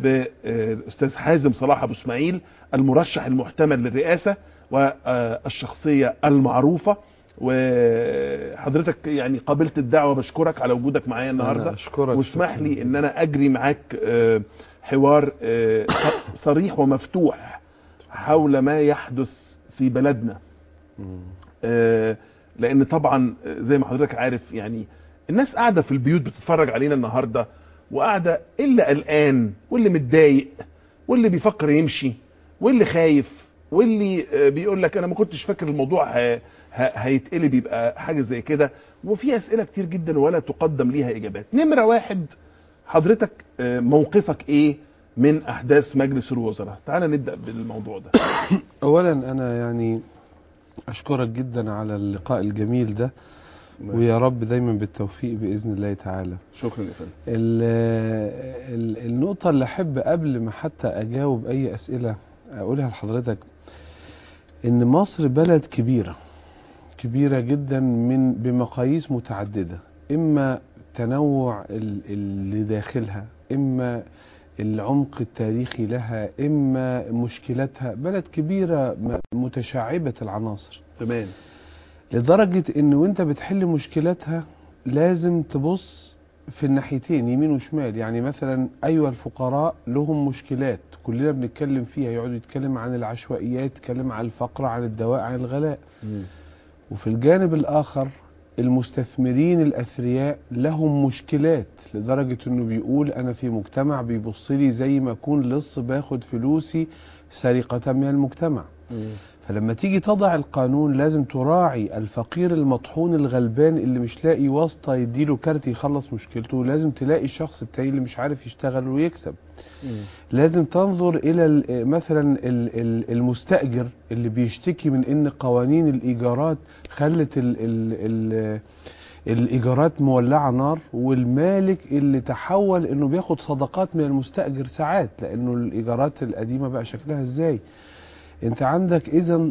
بالاستاذ حازم صلاح ابو اسماعيل المرشح المحتمل للرئاسه والشخصيه المعروفه وحضرتك يعني قبلت الدعوه بشكرك على وجودك معايا النهارده أنا أشكرك واسمح شكراً لي ان انا اجري معاك آه، حوار آه، ص- صريح ومفتوح حول ما يحدث في بلدنا مم. آه، لان طبعا آه، زي ما حضرتك عارف يعني الناس قاعده في البيوت بتتفرج علينا النهارده وقاعده اللي قلقان واللي متضايق واللي بيفكر يمشي واللي خايف واللي آه، بيقول لك انا ما كنتش فاكر الموضوع ه- ه- هيتقلب يبقى حاجه زي كده وفي اسئله كتير جدا ولا تقدم ليها اجابات نمره واحد حضرتك آه، موقفك ايه من احداث مجلس الوزراء تعال نبدا بالموضوع ده اولا انا يعني اشكرك جدا على اللقاء الجميل ده ويا رب دايما بالتوفيق باذن الله تعالى شكرا يا فندم ال ال النقطة اللي أحب قبل ما حتى أجاوب أي أسئلة أقولها لحضرتك إن مصر بلد كبيرة كبيرة جدا من بمقاييس متعددة إما تنوع ال- اللي داخلها إما العمق التاريخي لها إما مشكلاتها بلد كبيرة م- متشعبة العناصر تمام لدرجة ان وانت بتحل مشكلاتها لازم تبص في الناحيتين يمين وشمال يعني مثلا ايوه الفقراء لهم مشكلات كلنا بنتكلم فيها يقعدوا يتكلم عن العشوائيات يتكلم عن الفقر عن الدواء عن الغلاء وفي الجانب الاخر المستثمرين الاثرياء لهم مشكلات لدرجة انه بيقول انا في مجتمع بيبص لي زي ما اكون لص باخد فلوسي سرقة من المجتمع فلما تيجي تضع القانون لازم تراعي الفقير المطحون الغلبان اللي مش لاقي واسطة يديله كارت يخلص مشكلته لازم تلاقي الشخص التاني اللي مش عارف يشتغل ويكسب لازم تنظر الى ال- مثلا ال- ال- المستأجر اللي بيشتكي من ان قوانين الايجارات خلت ال ال ال الايجارات مولعه نار والمالك اللي تحول انه بياخد صدقات من المستأجر ساعات لانه الايجارات القديمه بقى شكلها ازاي انت عندك اذا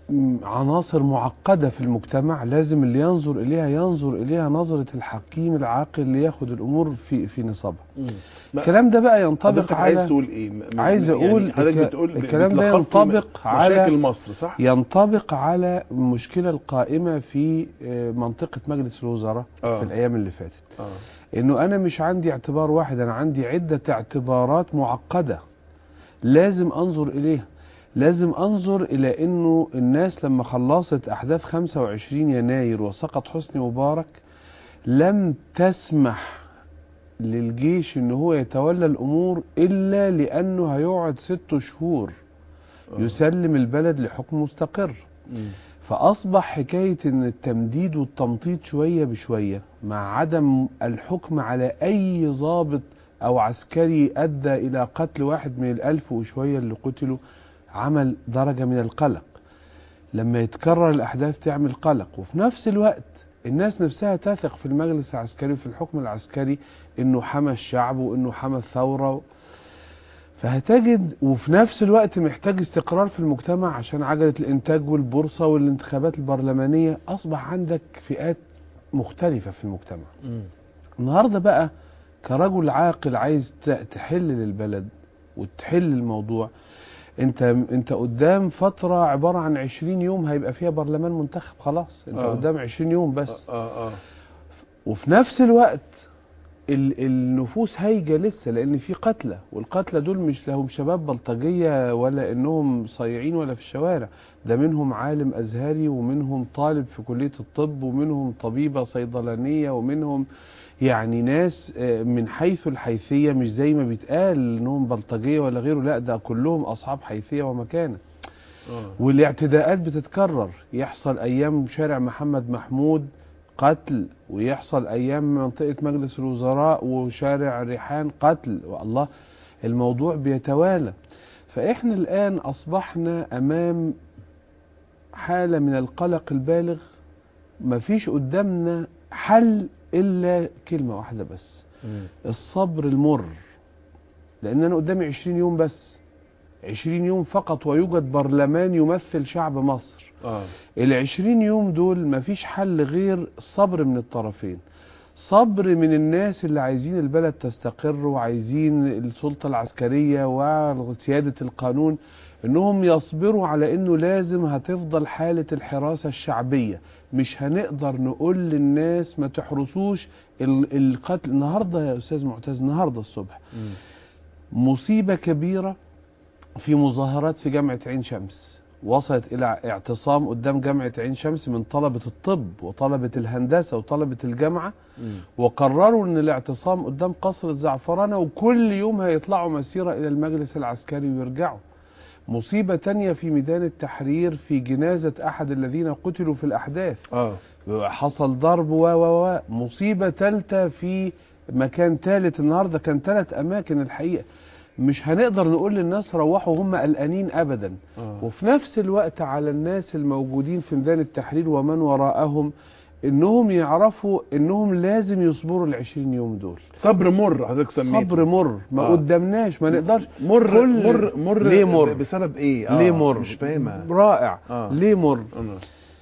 عناصر معقده في المجتمع لازم اللي ينظر اليها ينظر اليها نظره الحكيم العاقل اللي ياخد الامور في في نصابها ما- الكلام ده بقى ينطبق حضرتك عايز على تقول ايه م- م- عايز يعني أقول حضرتك الك- بتقول الكلام ده بتلخص لي ينطبق م- على- مشاكل مصر صح ينطبق على المشكله القائمه في آه، منطقه مجلس الوزراء آه. في الايام اللي فاتت اه انه انا مش عندي اعتبار واحد انا عندي عده اعتبارات معقده لازم انظر اليها لازم انظر الى انه الناس لما خلصت احداث 25 يناير وسقط حسني مبارك لم تسمح للجيش ان هو يتولى الامور الا لانه هيقعد ست شهور آه. يسلم البلد لحكم مستقر مم. فأصبح حكاية إن التمديد والتمطيط شوية بشوية مع عدم الحكم على أي ضابط أو عسكري أدى إلى قتل واحد من الألف وشوية اللي قتلوا عمل درجة من القلق لما يتكرر الأحداث تعمل قلق وفي نفس الوقت الناس نفسها تثق في المجلس العسكري وفي الحكم العسكري إنه حمى الشعب وإنه حمى الثورة فهتجد وفي نفس الوقت محتاج استقرار في المجتمع عشان عجلة الإنتاج والبورصة والانتخابات البرلمانية أصبح عندك فئات مختلفة في المجتمع مم. النهاردة بقى كرجل عاقل عايز ت- تحل للبلد وتحل الموضوع انت انت قدام فترة عبارة عن 20 يوم هيبقى فيها برلمان منتخب خلاص انت آه. قدام 20 يوم بس اه اه وفي نفس الوقت ال- النفوس هايجة لسه لأن في قتلى والقتلى دول مش لهم شباب بلطجية ولا إنهم صايعين ولا في الشوارع ده منهم عالم أزهري ومنهم طالب في كلية الطب ومنهم طبيبة صيدلانية ومنهم يعني ناس آه، من حيث الحيثية مش زي ما بيتقال إنهم بلطجية ولا غيره لا ده كلهم أصحاب حيثية ومكانة اه والاعتداءات بتتكرر يحصل ايام شارع محمد محمود قتل ويحصل ايام منطقه مجلس الوزراء وشارع ريحان قتل والله الموضوع بيتوالى فاحنا الان اصبحنا امام حاله من القلق البالغ مفيش قدامنا حل الا كلمه واحده بس مم. الصبر المر لان انا قدامي 20 يوم بس 20 يوم فقط ويوجد برلمان يمثل شعب مصر اه ال 20 يوم دول مفيش حل غير الصبر من الطرفين صبر من الناس اللي عايزين البلد تستقر وعايزين السلطة العسكرية وسيادة القانون انهم يصبروا على انه لازم هتفضل حالة الحراسة الشعبية مش هنقدر نقول للناس ما تحرسوش ال- القتل النهاردة يا استاذ معتز النهاردة الصبح مصيبة كبيرة في مظاهرات في جامعة عين شمس وصلت إلى اعتصام قدام جامعة عين شمس من طلبة الطب وطلبة الهندسة وطلبة الجامعة وقرروا ان الاعتصام قدام قصر الزعفرانة وكل يوم هيطلعوا مسيرة الى المجلس العسكري ويرجعوا مصيبة تانية في ميدان التحرير في جنازة احد الذين قتلوا في الاحداث اه حصل ضرب و و و مصيبة تالتة في مكان تالت النهاردة كان ثلاث اماكن الحقيقة مش هنقدر نقول للناس روحوا هم قلقانين ابدا آه. وفي نفس الوقت على الناس الموجودين في ميدان التحرير ومن وراءهم انهم يعرفوا انهم لازم يصبروا العشرين يوم دول صبر مر حضرتك سميته صبر مر ما آه. قدامناش ما نقدرش مر كل- مر مر ليه مر؟ بسبب ايه آه ليه مر مش فاهمها رائع آه. ليه مر آه.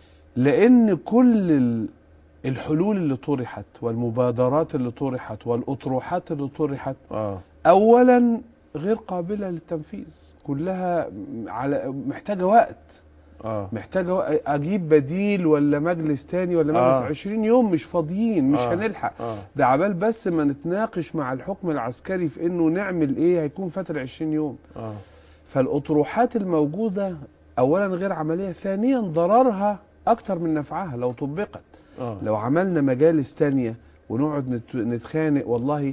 لان كل ال- الحلول اللي طرحت والمبادرات اللي طرحت والاطروحات اللي طرحت اه اولا غير قابله للتنفيذ كلها على محتاجه وقت اه محتاجه وقت اجيب بديل ولا مجلس تاني ولا مجلس آه. 20 يوم مش فاضيين مش آه. هنلحق اه ده عبال بس ما نتناقش مع الحكم العسكري في انه نعمل ايه هيكون فتره 20 يوم اه فالاطروحات الموجوده اولا غير عمليه ثانيا ضررها اكتر من نفعها لو طبقت اه لو عملنا مجالس تانية ونقعد نت- نتخانق والله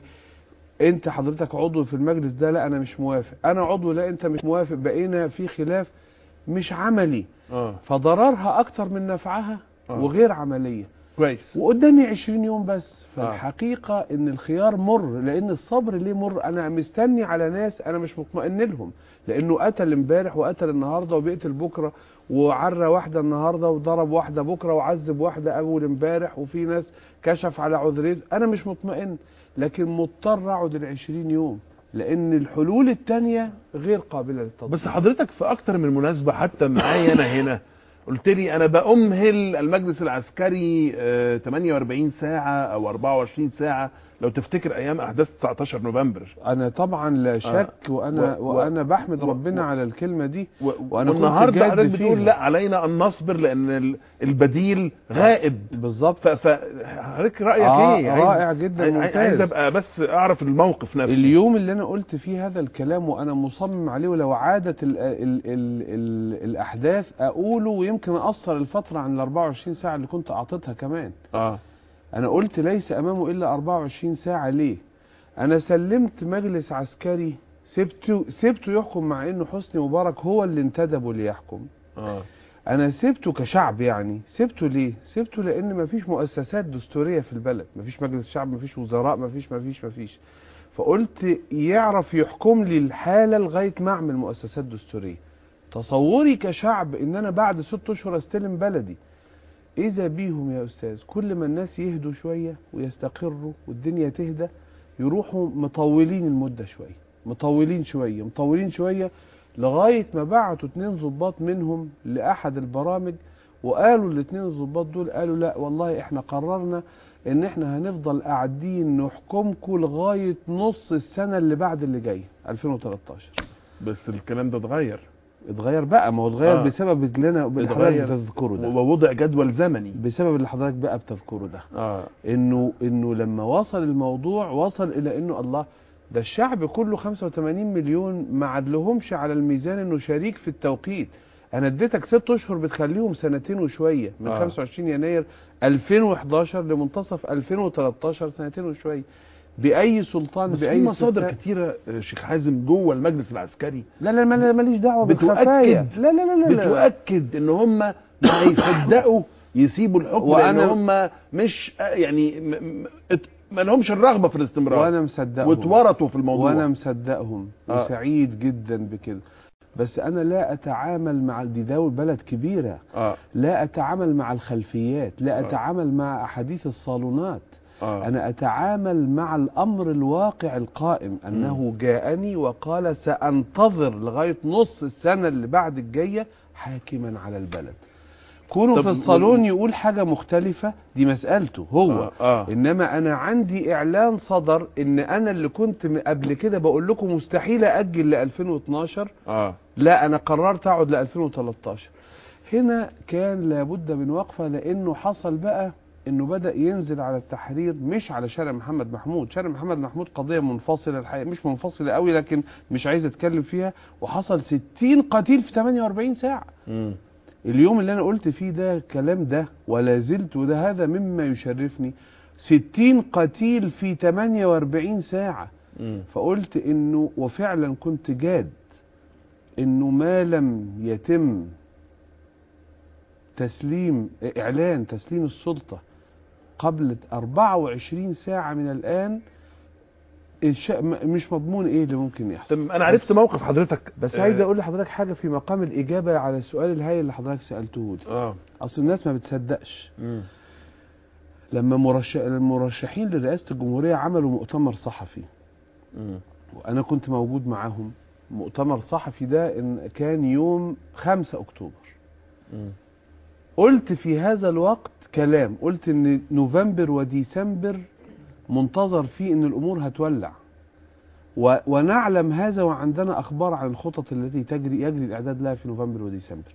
انت حضرتك عضو في المجلس ده لا انا مش موافق انا عضو لا انت مش موافق بقينا في خلاف مش عملي اه فضررها اكتر من نفعها آه. وغير عمليه كويس وقدامي 20 يوم بس آه. فالحقيقة ان الخيار مر لان الصبر ليه مر انا مستني على ناس انا مش مطمئن لهم لانه قتل امبارح وقتل النهاردة وبيقتل بكرة وعرى واحدة النهاردة وضرب واحدة بكرة وعذب واحدة اول امبارح وفي ناس كشف على عذريته انا مش مطمئن لكن مضطر اقعد ال 20 يوم لان الحلول التانية غير قابلة للتطبيق بس حضرتك في اكتر من مناسبه حتى معايا انا هنا قلت لي انا بأمهل المجلس العسكري آه، 48 ساعه او 24 ساعه لو تفتكر ايام احداث 19 نوفمبر انا طبعا لا شك وانا و- و- وانا بحمد و- ربنا و- على الكلمة دي و- وأنا كنت والنهارده جاد حضرتك بتقول فيها. لا علينا ان نصبر لان ال- البديل غائب بالظبط ف- فحضرتك رايك آه، ايه رائع جداً، عايز, ممتاز. عايز ابقى بس اعرف الموقف نفسه اليوم اللي انا قلت فيه هذا الكلام وانا مصمم عليه ولو عادت ال ال ال ال الاحداث اقوله ويمكن اقصر الفتره عن ال 24 ساعه اللي كنت اعطيتها كمان اه انا قلت ليس امامه الا 24 ساعه ليه انا سلمت مجلس عسكري سبته سبته يحكم مع انه حسني مبارك هو اللي انتدبه ليحكم اه انا سبته كشعب يعني سبته ليه سبته لان مفيش مؤسسات دستوريه في البلد مفيش مجلس شعب مفيش وزراء مفيش مفيش مفيش فقلت يعرف يحكم لي الحاله لغايه ما اعمل مؤسسات دستوريه تصوري كشعب ان انا بعد ست اشهر استلم بلدي اذا بيهم يا استاذ كل ما الناس يهدوا شويه ويستقروا والدنيا تهدى يروحوا مطولين المده شويه مطولين شويه مطولين شويه لغايه ما بعتوا اتنين ظباط منهم لاحد البرامج وقالوا الاتنين الظباط دول قالوا لا والله احنا قررنا ان احنا هنفضل قاعدين نحكمكم لغايه نص السنه اللي بعد اللي جايه 2013 بس الكلام ده اتغير اتغير بقى ما هو اتغير آه. بسبب اللي انا اللي حضرتك اتغير بتذكره ده ووضع جدول زمني بسبب اللي حضرتك بقى بتذكره ده اه انه انه لما وصل الموضوع وصل الى انه الله ده الشعب كله 85 مليون ما عدلهمش على الميزان انه شريك في التوقيت انا اديتك ست اشهر بتخليهم سنتين وشويه من آه. آه. 25 يناير 2011 لمنتصف 2013 سنتين وشويه باي سلطان بس في باي مصادر استثناء. كتيره آه، شيخ حازم جوه المجلس العسكري لا لا ما- ماليش دعوه بتؤكد- بالخفايا لا لا لا لا, لا. بتؤكد ان هم ما هيصدقوا يسيبوا الحكم لان وأنا- هم مش آه، يعني م- م- ات- ما لهمش الرغبه في الاستمرار وانا مصدقهم واتورطوا في الموضوع وانا مصدقهم آه. وسعيد جدا بكده بس انا لا اتعامل مع دي دول بلد كبيره اه لا اتعامل مع الخلفيات لا آه. اتعامل مع احاديث الصالونات اه انا اتعامل مع الامر الواقع القائم انه جاءني وقال سانتظر لغايه نص السنه اللي بعد الجايه حاكما على البلد كونه طب في الصالون يقول حاجه مختلفه دي مسالته هو آه. آه. انما انا عندي اعلان صدر ان انا اللي كنت م- قبل كده بقول لكم مستحيل اجل ل 2012 اه لا انا قررت اقعد ل 2013 هنا كان لابد من وقفه لانه حصل بقى انه بدا ينزل على التحرير مش على شارع محمد محمود شارع محمد محمود قضيه منفصله الحقيقه مش منفصله قوي لكن مش عايز اتكلم فيها وحصل 60 قتيل في 48 ساعه مم. اليوم اللي انا قلت فيه ده الكلام ده ولا زلت وده هذا مما يشرفني 60 قتيل في 48 ساعه مم. فقلت انه وفعلا كنت جاد انه ما لم يتم تسليم اعلان تسليم السلطه قبل 24 ساعه من الان الش- م- مش مضمون ايه اللي ممكن يحصل طب انا عرفت موقف حضرتك بس آه، عايز اقول لحضرتك حاجه في مقام الاجابه على السؤال الهائل اللي حضرتك سالته لي اه اصل الناس ما بتصدقش مم. لما مرشح المرشحين لرئاسه الجمهوريه عملوا مؤتمر صحفي مم. وانا كنت موجود معاهم مؤتمر صحفي ده إن كان يوم 5 اكتوبر مم. قلت في هذا الوقت كلام قلت ان نوفمبر وديسمبر منتظر فيه ان الامور هتولع و ونعلم هذا وعندنا اخبار عن الخطط التي تجري يجري الاعداد لها في نوفمبر وديسمبر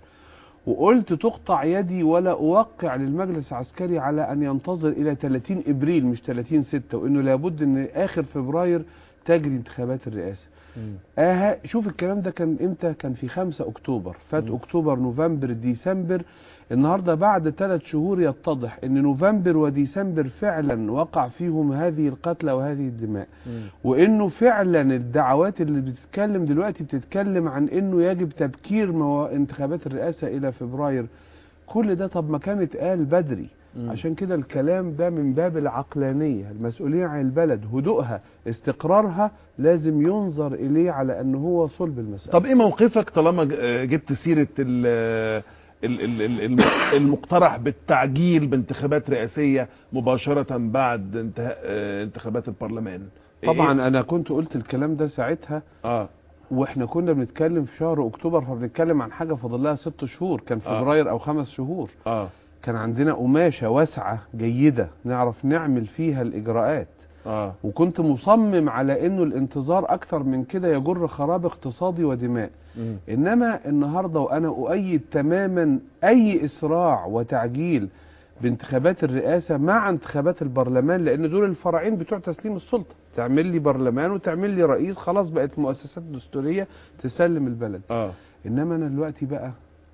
وقلت تقطع يدي ولا اوقع للمجلس العسكري على ان ينتظر الى 30 ابريل مش 30 6 وانه لابد ان اخر فبراير تجري انتخابات الرئاسه مم. اه شوف الكلام ده كان امتى كان في 5 اكتوبر فات مم. اكتوبر نوفمبر ديسمبر النهارده بعد ثلاث شهور يتضح ان نوفمبر وديسمبر فعلا وقع فيهم هذه القتلى وهذه الدماء مم. وانه فعلا الدعوات اللي بتتكلم دلوقتي بتتكلم عن انه يجب تبكير مو... انتخابات الرئاسه الى فبراير كل ده طب ما كان اتقال بدري مم. عشان كده الكلام ده من باب العقلانيه المسؤوليه عن البلد هدوءها استقرارها لازم ينظر اليه على انه هو صلب المساله طب ايه موقفك طالما ج- آه، جبت سيره ال- ال- ال- ال- الم- المقترح بالتعجيل بانتخابات رئاسيه مباشره بعد انتهاء آه، انتخابات البرلمان إيه- طبعا انا كنت قلت الكلام ده ساعتها اه واحنا كنا بنتكلم في شهر اكتوبر فبنتكلم عن حاجه فاضل لها ست شهور كان آه. فبراير او خمس شهور اه كان عندنا قماشه واسعه جيده نعرف نعمل فيها الاجراءات اه وكنت مصمم على انه الانتظار اكتر من كده يجر خراب اقتصادي ودماء مم. انما النهارده وانا اؤيد تماما اي اسراع وتعجيل بانتخابات الرئاسه مع انتخابات البرلمان لان دول الفرعين بتوع تسليم السلطه تعمل لي برلمان وتعمل لي رئيس خلاص بقت مؤسسات دستوريه تسلم البلد اه انما انا دلوقتي بقى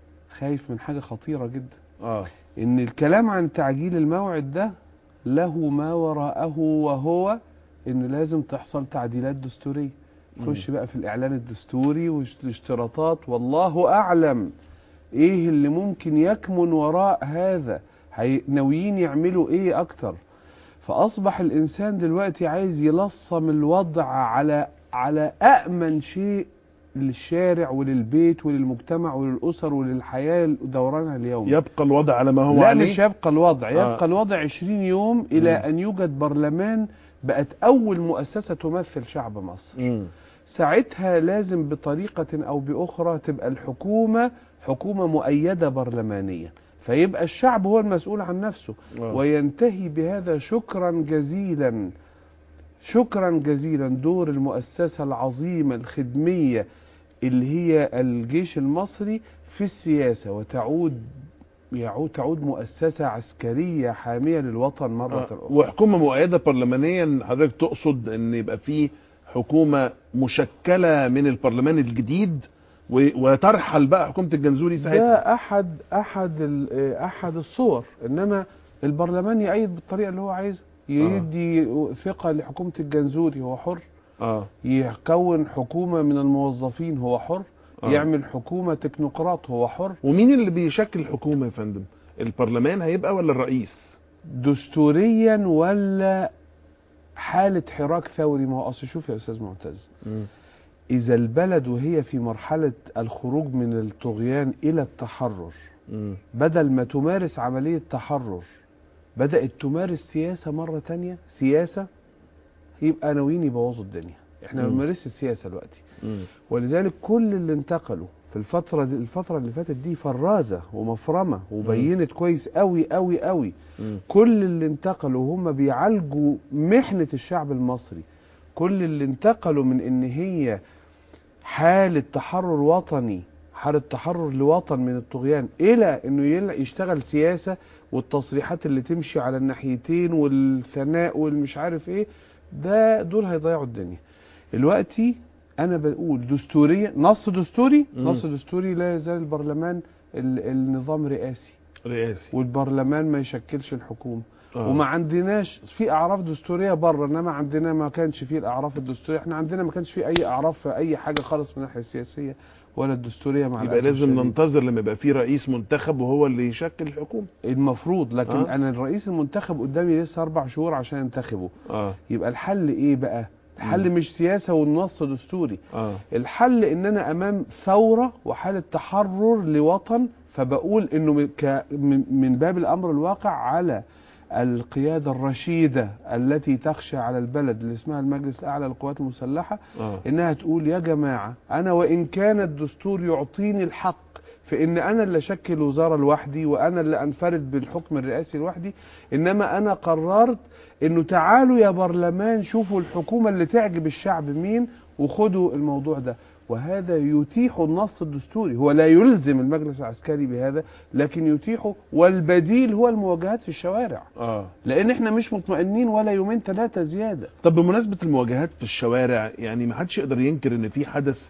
خايف من حاجه خطيره جدا اه ان الكلام عن تعجيل الموعد ده له ما وراءه وهو انه لازم تحصل تعديلات دستوريه خش بقى في الاعلان الدستوري والاشتراطات والله اعلم ايه اللي ممكن يكمن وراء هذا هي- ناويين يعملوا ايه اكتر فاصبح الانسان دلوقتي عايز يلصم الوضع على على امن شيء للشارع وللبيت وللمجتمع وللاسر وللحياه ودورانها اليومي يبقى الوضع على ما هو لا عليه مش يبقى الوضع آه. يبقى الوضع 20 يوم الى مم. ان يوجد برلمان بقت اول مؤسسه تمثل شعب مصر مم. ساعتها لازم بطريقه او باخرى تبقى الحكومه حكومه مؤيده برلمانيا فيبقى الشعب هو المسؤول عن نفسه آه. وينتهي بهذا شكرا جزيلا شكرا جزيلا دور المؤسسه العظيمه الخدميه اللي هي الجيش المصري في السياسه وتعود يعود تعود مؤسسه عسكريه حاميه للوطن مره آه. اخرى وحكومه مؤيده برلمانيا حضرتك تقصد ان يبقى في حكومه مشكله من البرلمان الجديد و- وترحل بقى حكومه الجنزوري ساعتها ده احد احد ال- آه، احد الصور انما البرلمان يأيد بالطريقه اللي هو عايزها يدي ثقه لحكومه الجنزوري هو حر اه يكون حكومه من الموظفين هو حر آه. يعمل حكومه تكنوقراط هو حر ومين اللي بيشكل الحكومه يا فندم البرلمان هيبقى ولا الرئيس دستوريا ولا حاله حراك ثوري ما هو اصل شوف يا استاذ معتز اذا البلد وهي في مرحله الخروج من الطغيان الى التحرر مم. بدل ما تمارس عملية تحرر بدأت تمارس سياسة مرة تانية سياسة يبقى ناويين يبوظوا الدنيا احنا ما مم. بنمارسش السياسة دلوقتي مم. ولذلك كل اللي انتقلوا في الفترة دي الفترة اللي فاتت دي فرازة ومفرمة وبينت كويس قوي قوي قوي مم. كل اللي انتقلوا وهم بيعالجوا محنة الشعب المصري كل اللي انتقلوا من ان هي حالة تحرر وطني حالة تحرر لوطن من الطغيان الى انه يل- يشتغل سياسة والتصريحات اللي تمشي على الناحيتين والثناء والمش عارف ايه ده دول هيضيعوا الدنيا دلوقتي انا بقول دستوريا نص دستوري مم. نص دستوري لا يزال البرلمان ال- النظام رئاسي رئاسي والبرلمان ما يشكلش الحكومه آه. وما عندناش في اعراف دستوريه بره انما عندنا ما كانش فيه الاعراف الدستوريه احنا عندنا ما كانش فيه اي اعراف في اي حاجه خالص من الناحيه السياسيه ولا الدستوريه مع يبقى الأسف لازم الشديد. ننتظر لما يبقى في رئيس منتخب وهو اللي يشكل الحكومه المفروض لكن آه. آه؟ انا الرئيس المنتخب قدامي لسه اربع شهور عشان انتخبه اه يبقى الحل ايه بقى الحل مم. مش سياسه والنص دستوري اه الحل ان انا امام ثوره وحاله تحرر لوطن فبقول انه من- ك- من من باب الامر الواقع على القياده الرشيده التي تخشى على البلد اللي اسمها المجلس الاعلى للقوات المسلحه اه انها تقول يا جماعه انا وان كان الدستور يعطيني الحق في ان انا اللي اشكل وزاره لوحدي وانا اللي انفرد بالحكم الرئاسي لوحدي انما انا قررت انه تعالوا يا برلمان شوفوا الحكومه اللي تعجب الشعب مين وخدوا الموضوع ده وهذا يتيح النص الدستوري هو لا يلزم المجلس العسكري بهذا لكن يتيحه والبديل هو المواجهات في الشوارع اه لان احنا مش مطمئنين ولا يومين ثلاثه زياده طب بمناسبة المواجهات في الشوارع يعني ما حدش يقدر ينكر ان في حدث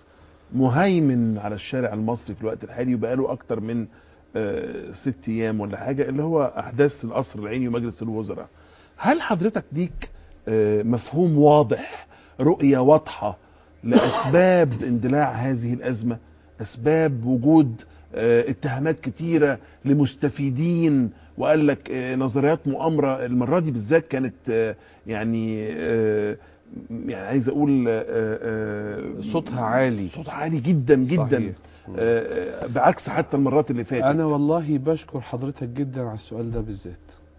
مهيمن على الشارع المصري في الوقت الحالي وبقاله اكتر من آه، ست ايام ولا حاجة اللي هو احداث القصر العيني ومجلس الوزراء هل حضرتك ليك آه، مفهوم واضح رؤية واضحة لاسباب اندلاع هذه الازمة اسباب وجود آه، اتهامات كتيرة لمستفيدين وقال لك آه، نظريات مؤامرة المرة دي بالذات كانت آه، يعني آه، يعني عايز اقول آه، آه، صوتها عالي صوتها عالي جدا جدا صحيح. آه، بعكس حتى المرات اللي فاتت انا والله بشكر حضرتك جدا على السؤال ده بالذات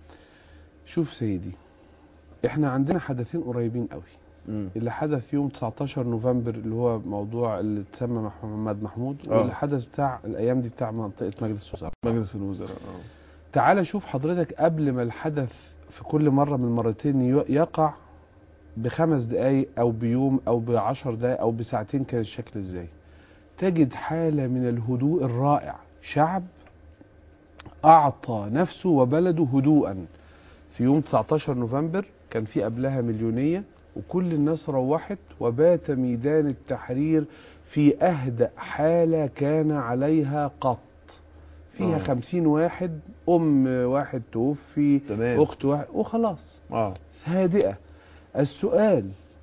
شوف سيدي احنا عندنا حدثين قريبين قوي مم. اللي حدث يوم 19 نوفمبر اللي هو موضوع اللي اتسمى مح- محمد محمود آه. واللي حدث بتاع الايام دي بتاع منطقه مجلس الوزراء مجلس الوزراء اه تعال شوف حضرتك قبل ما الحدث في كل مره من المرتين ي- يقع بخمس دقايق او بيوم او بعشر دقايق او بساعتين كان الشكل ازاي تجد حاله من الهدوء الرائع شعب اعطى نفسه وبلده هدوءا في يوم 19 نوفمبر كان في قبلها مليونيه وكل الناس روحت وبات ميدان التحرير في اهدأ حاله كان عليها قط فيها آه. خمسين واحد ام واحد توفي تمام اخت واحد وخلاص اه هادئه السؤال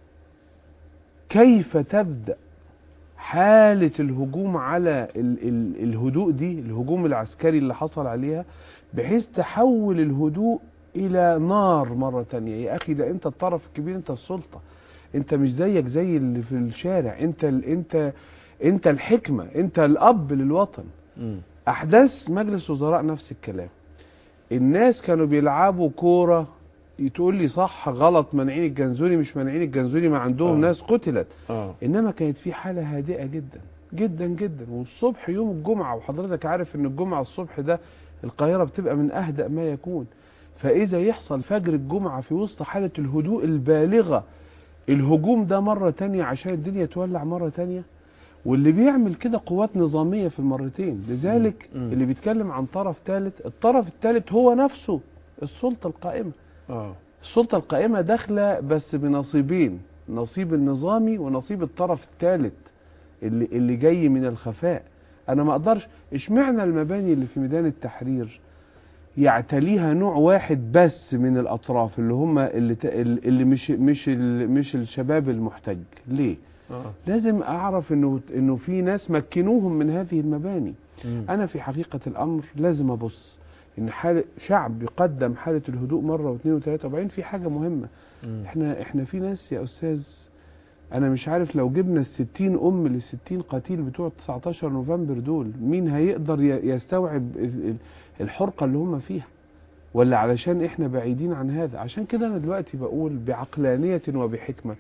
كيف تبدا حاله الهجوم على ال ال الهدوء دي الهجوم العسكري اللي حصل عليها بحيث تحول الهدوء الى نار مره تانية يا اخي ده انت الطرف الكبير انت السلطه انت مش زيك زي اللي في الشارع انت ال انت انت الحكمه انت الاب للوطن مم. احداث مجلس وزراء نفس الكلام الناس كانوا بيلعبوا كوره تقول لي صح غلط مانعين الجنزوري مش مانعين الجنزوري ما عندهم آه. ناس قتلت اه انما كانت في حاله هادئه جدا جدا جدا والصبح يوم الجمعه وحضرتك عارف ان الجمعه الصبح ده القاهره بتبقى من اهدأ ما يكون فاذا يحصل فجر الجمعه في وسط حاله الهدوء البالغه الهجوم ده مره تانية عشان الدنيا تولع مره تانية واللي بيعمل كده قوات نظاميه في المرتين لذلك مم. اللي بيتكلم عن طرف ثالث الطرف الثالث هو نفسه السلطه القائمه اه السلطة القائمة داخلة بس بنصيبين نصيب النظامي ونصيب الطرف الثالث اللي, اللي جاي من الخفاء انا ما اقدرش اشمعنى المباني اللي في ميدان التحرير يعتليها نوع واحد بس من الاطراف اللي هم اللي, ت- اللي مش مش ال- مش الشباب المحتج ليه اه لازم اعرف انه انه في ناس مكنوهم من هذه المباني مم. انا في حقيقه الامر لازم ابص ان حال شعب يقدم حاله الهدوء مره واثنين وثلاثه وبعدين في حاجه مهمه مم. احنا احنا في ناس يا استاذ انا مش عارف لو جبنا الستين ام للستين قتيل بتوع 19 نوفمبر دول مين هيقدر ي- يستوعب ال- ال- الحرقه اللي هم فيها ولا علشان احنا بعيدين عن هذا عشان كده انا دلوقتي بقول بعقلانيه وبحكمه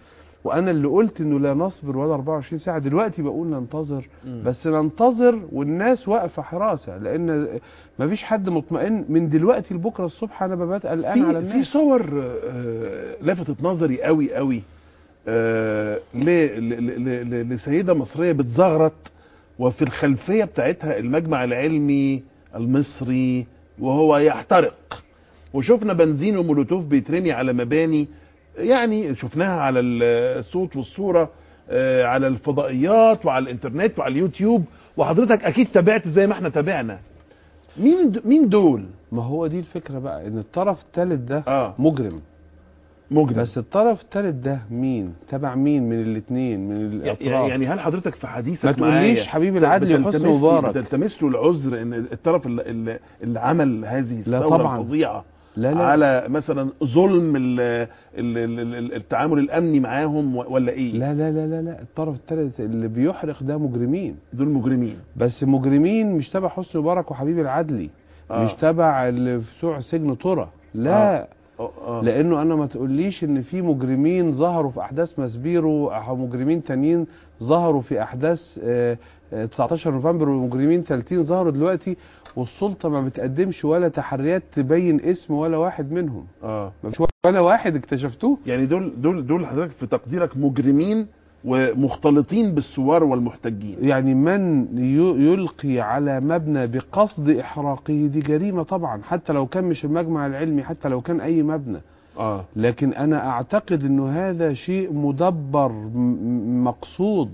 وانا اللي قلت انه لا نصبر ولا 24 ساعه دلوقتي بقول ننتظر بس ننتظر والناس واقفه حراسه لان مفيش حد مطمئن من دلوقتي لبكره الصبح انا ببات قلقان على في في الناس صور آه، لفتت نظري قوي قوي آه، ل- ل- ل- ل- لسيده مصريه بتزغرط وفي الخلفيه بتاعتها المجمع العلمي المصري وهو يحترق وشفنا بنزين ومولوتوف بيترمي على مباني يعني شفناها على ال- الصوت والصوره آه، على الفضائيات وعلى الانترنت وعلى اليوتيوب وحضرتك اكيد تابعت زي ما احنا تابعنا مين د- مين دول ما هو دي الفكره بقى ان الطرف الثالث ده اه مجرم مجرم بس الطرف الثالث ده مين تبع مين من الاثنين من الاطراف يعني هل حضرتك في حديثك ما تقوليش معايا حبيب العدل بتلتمس حسني لي- مبارك بتلتمس له العذر ان الطرف اللي, اللي, اللي عمل هذه لا الثوره طبعاً. الفظيعه لا لا على مثلا ظلم ال ال ال ال التعامل الامني معاهم و- ولا ايه لا لا لا لا لا الطرف الثالث اللي بيحرق ده مجرمين دول مجرمين بس مجرمين مش تبع حسني مبارك وحبيب العدلي آه. مش تبع اللي في بتوع سجن طرة لا آه. آه. لانه انا ما تقوليش ان في مجرمين ظهروا في احداث مسبيرو او مجرمين تانيين ظهروا في احداث آه، آه، 19 نوفمبر ومجرمين 30 ظهروا دلوقتي والسلطه ما بتقدمش ولا تحريات تبين اسم ولا واحد منهم اه ما فيش ولا واحد اكتشفتوه يعني دول دول دول حضرتك في تقديرك مجرمين ومختلطين بالثوار والمحتجين يعني من ي- يلقي على مبنى بقصد احراقه دي جريمه طبعا حتى لو كان مش المجمع العلمي حتى لو كان اي مبنى اه لكن انا اعتقد انه هذا شيء مدبر م- مقصود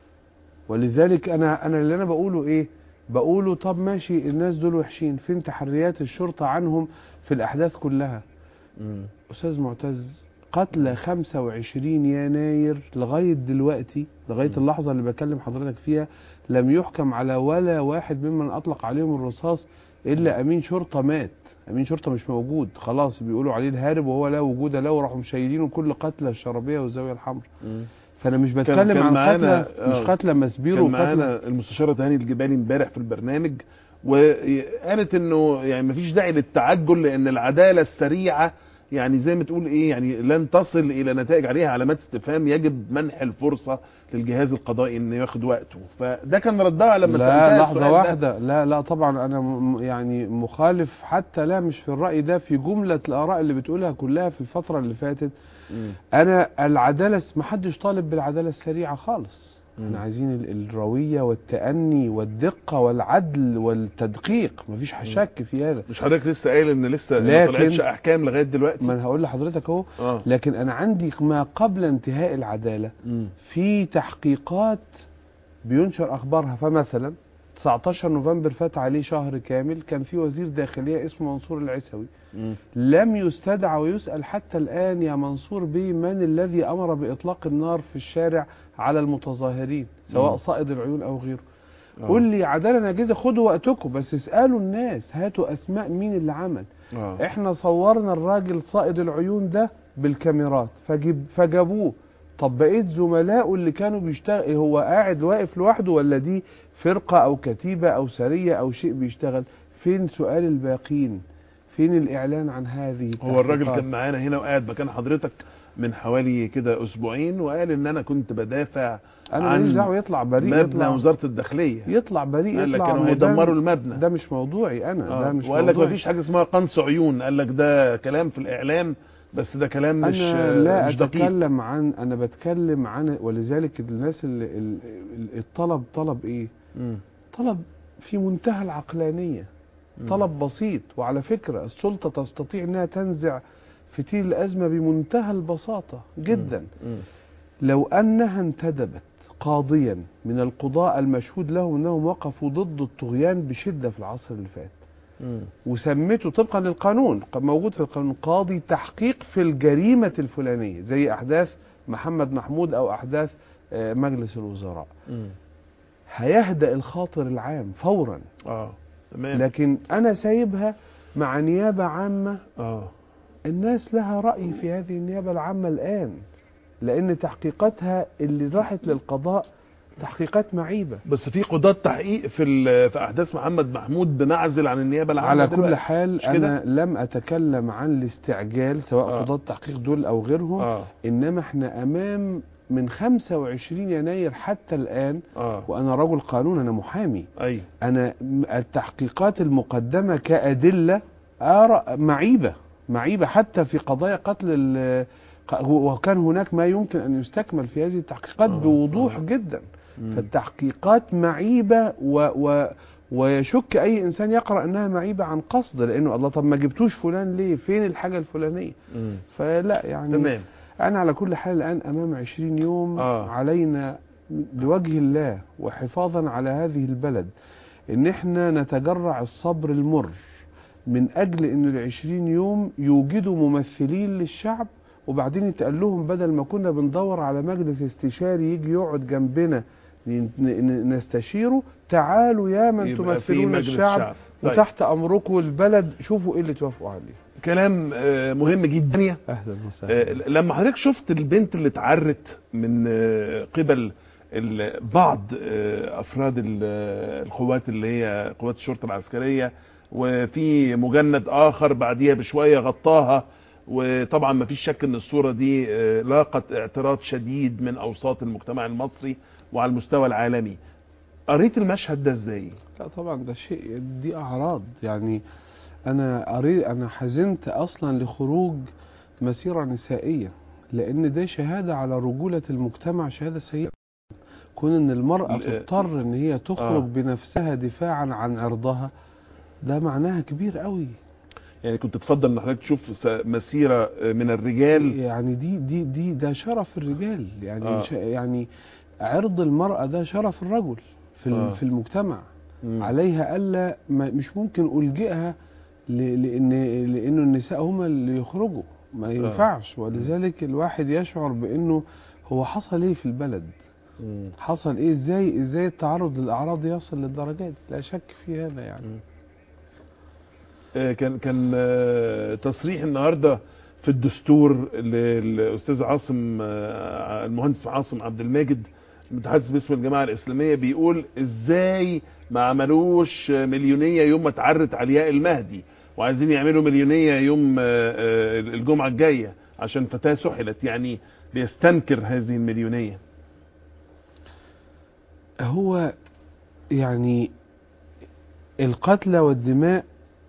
ولذلك انا انا اللي انا بقوله ايه بقوله طب ماشي الناس دول وحشين فين تحريات الشرطه عنهم في الاحداث كلها مم. استاذ معتز قتل 25 يناير لغايه دلوقتي لغايه اللحظه اللي بكلم حضرتك فيها لم يحكم على ولا واحد ممن اطلق عليهم الرصاص الا امين شرطه مات امين شرطه مش موجود خلاص بيقولوا عليه الهارب وهو لا وجود له وراحوا مشيلينه كل قتلى الشرابيه والزاويه الحمراء مم. فانا مش كان بتكلم عن معانا- قتلى آه. مش قتلى مسبيرو كان وقتلى معانا المستشاره تهاني الجبالي امبارح في البرنامج وقالت انه يعني مفيش داعي للتعجل لان العداله السريعه يعني زي ما تقول ايه يعني لن تصل الى نتائج عليها علامات استفهام يجب منح الفرصه للجهاز القضائي انه ياخد وقته فده كان ردها لما لا سالتها لحظة السؤال ده. واحدة لا لا طبعا أنا م- يعني مخالف حتى لا مش في الرأي ده في جملة الآراء اللي بتقولها كلها في الفترة اللي فاتت مم. أنا العدالة ما حدش طالب بالعدالة السريعة خالص مم. احنا عايزين ال- الروية والتأني والدقة والعدل والتدقيق مفيش شك في هذا مش حضرتك لسه قايل ان لسه ما لكن- طلعتش احكام لغايه دلوقتي ما أنا هقول لحضرتك أهو اه لكن أنا عندي ما قبل انتهاء العدالة مم. في تحقيقات بينشر اخبارها فمثلا 19 نوفمبر فات عليه شهر كامل كان في وزير داخليه اسمه منصور العسوي مم. لم يستدعى ويسال حتى الان يا منصور بيه من الذي امر باطلاق النار في الشارع على المتظاهرين سواء مم. صائد العيون او غيره آه. قول لي عداله ناجزه خدوا وقتكم بس اسالوا الناس هاتوا اسماء مين اللي عمل اه احنا صورنا الراجل صائد العيون ده بالكاميرات فجيب فجابوه طب بقيت زملائه اللي كانوا بيشتغل هو قاعد واقف لوحده ولا دي فرقة او كتيبة او سرية او شيء بيشتغل فين سؤال الباقين فين الاعلان عن هذه هو الراجل التحقيقات؟ كان معانا هنا وقاعد مكان حضرتك من حوالي كده اسبوعين وقال ان انا كنت بدافع انا عن ماليش دعوه يطلع بريء مبنى يطلع وزاره الداخليه يطلع بريء قال لك يطلع كانوا مدان. هيدمروا المبنى ده مش موضوعي انا آه. ده مش وقال لك موضوعي. مفيش حاجه اسمها قنص عيون قال لك ده كلام في الاعلام بس ده كلام مش انا لا مش دقيق اتكلم عن انا بتكلم عن ولذلك الناس اللي ال- ال- الطلب طلب ايه مم. طلب في منتهى العقلانيه مم. طلب بسيط وعلى فكره السلطه تستطيع انها تنزع فتيل الازمه بمنتهى البساطه جدا مم. لو انها انتدبت قاضيا من القضاء المشهود لهم انهم وقفوا ضد الطغيان بشده في العصر اللي فات مم. وسمته طبقا للقانون ق- موجود في القانون قاضي تحقيق في الجريمة الفلانية زي أحداث محمد محمود أو أحداث آه، مجلس الوزراء مم. هيهدأ الخاطر العام فورا اه تمام لكن أنا سايبها مع نيابة عامة اه الناس لها رأي في هذه النيابة العامة الآن لأن تحقيقاتها اللي راحت للقضاء تحقيقات معيبة بس في قضاة تحقيق في ال- في احداث محمد محمود بمعزل عن النيابه العامه على كل دلوقتي. حال مش كده؟ أنا لم أتكلم عن الاستعجال سواء آه. قضاة تحقيق دول أو غيرهم اه انما احنا امام من 25 يناير حتى الان اه وانا رجل قانون انا محامي ايوه انا م- التحقيقات المقدمه كادله ارى معيبه معيبه حتى في قضايا قتل ال- ق- وكان هناك ما يمكن ان يستكمل في هذه التحقيقات آه، بوضوح آه. جدا مم. فالتحقيقات معيبه و, و ويشك اي انسان يقرا انها معيبه عن قصد لانه الله طب ما جبتوش فلان ليه فين الحاجه الفلانيه مم. فلا يعني تمام أنا على كل حال الآن أمام عشرين يوم آه. علينا بوجه الله وحفاظا على هذه البلد إن إحنا نتجرع الصبر المر من أجل إن العشرين يوم يوجدوا ممثلين للشعب وبعدين يتقال لهم بدل ما كنا بندور على مجلس استشاري يجي يقعد جنبنا ن- ن- نستشيره تعالوا يا من يبقى في تمثلون مجلس الشعب شعب. طيب. وتحت أمركم البلد شوفوا إيه اللي توافقوا عليه كلام آه، مهم جدا أهلا وسهلا آه، لما حضرتك شفت البنت اللي اتعرت من آه، قبل ال- بعض آه، افراد ال- آه، القوات اللي هي قوات الشرطه العسكريه وفي مجند اخر بعديها بشويه غطاها وطبعا ما فيش شك ان الصوره دي آه، لاقت اعتراض شديد من اوساط المجتمع المصري وعلى المستوى العالمي قريت المشهد ده ازاي لا طبعا ده شيء دي اعراض يعني انا قريت انا حزنت اصلا لخروج مسيره نسائيه لان ده شهاده على رجوله المجتمع شهاده سيئه كون ان المراه ال- تضطر ان هي تخرج آه. بنفسها دفاعا عن عرضها ده معناها كبير قوي يعني كنت تفضل ان حضرتك تشوف س- مسيره آه، من الرجال يعني دي دي دي ده شرف الرجال يعني آه. ش- يعني عرض المراه ده شرف الرجل في ال- آه. في المجتمع مم. عليها الا ما مش ممكن الجئها ل- لان لانه النساء هما اللي يخرجوا ما ينفعش ولذلك الواحد يشعر بانه هو حصل ايه في البلد مم. حصل ايه ازاي ازاي التعرض للاعراض يصل للدرجات دي؟ لا شك في هذا يعني آه، كان كان آه، تصريح النهارده في الدستور للاستاذ عاصم آه، المهندس عاصم عبد الماجد المتحدث باسم الجماعه الاسلاميه بيقول ازاي ما عملوش مليونيه يوم ما اتعرت علياء المهدي وعايزين يعملوا مليونيه يوم آه، آه، الجمعه الجايه عشان فتاه سحلت يعني بيستنكر هذه المليونيه هو يعني القتلى والدماء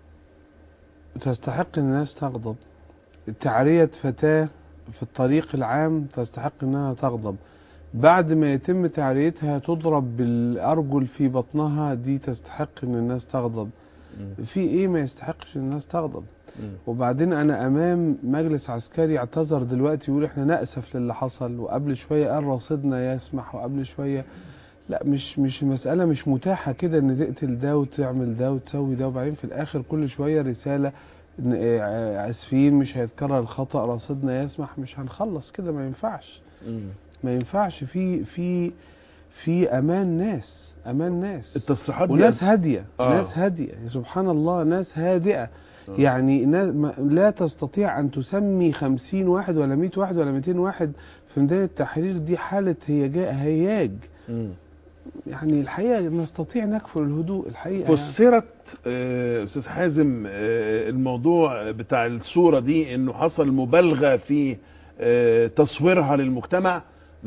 تستحق ان الناس تغضب تعرية فتاة في الطريق العام تستحق انها تغضب بعد ما يتم تعريتها تضرب بالارجل في بطنها دي تستحق ان الناس تغضب في ايه ما يستحقش ان الناس تغضب وبعدين انا امام مجلس عسكري اعتذر دلوقتي يقول احنا ناسف للي حصل وقبل شويه قال رصيدنا يسمح وقبل شويه لا مش مش مسألة مش متاحة كده ان تقتل ده وتعمل ده وتسوي ده وبعدين في الاخر كل شوية رسالة إن آه، اسفين مش هيتكرر الخطأ رصيدنا يسمح مش هنخلص كده ما ينفعش ما ينفعش في في في امان ناس امان ناس التصريحات دي وناس هادية آه. ناس هادية سبحان الله ناس هادئة آه. يعني ناس ما- لا تستطيع أن تسمي خمسين واحد ولا مئة واحد ولا مئتين واحد في ميدان التحرير دي حالة هيجاء هياج مم. يعني الحقيقة نستطيع نكفر الهدوء الحقيقة يعني. فسرت آه، استاذ حازم آه، الموضوع بتاع الصوره دي انه حصل مبالغه في آه، تصويرها للمجتمع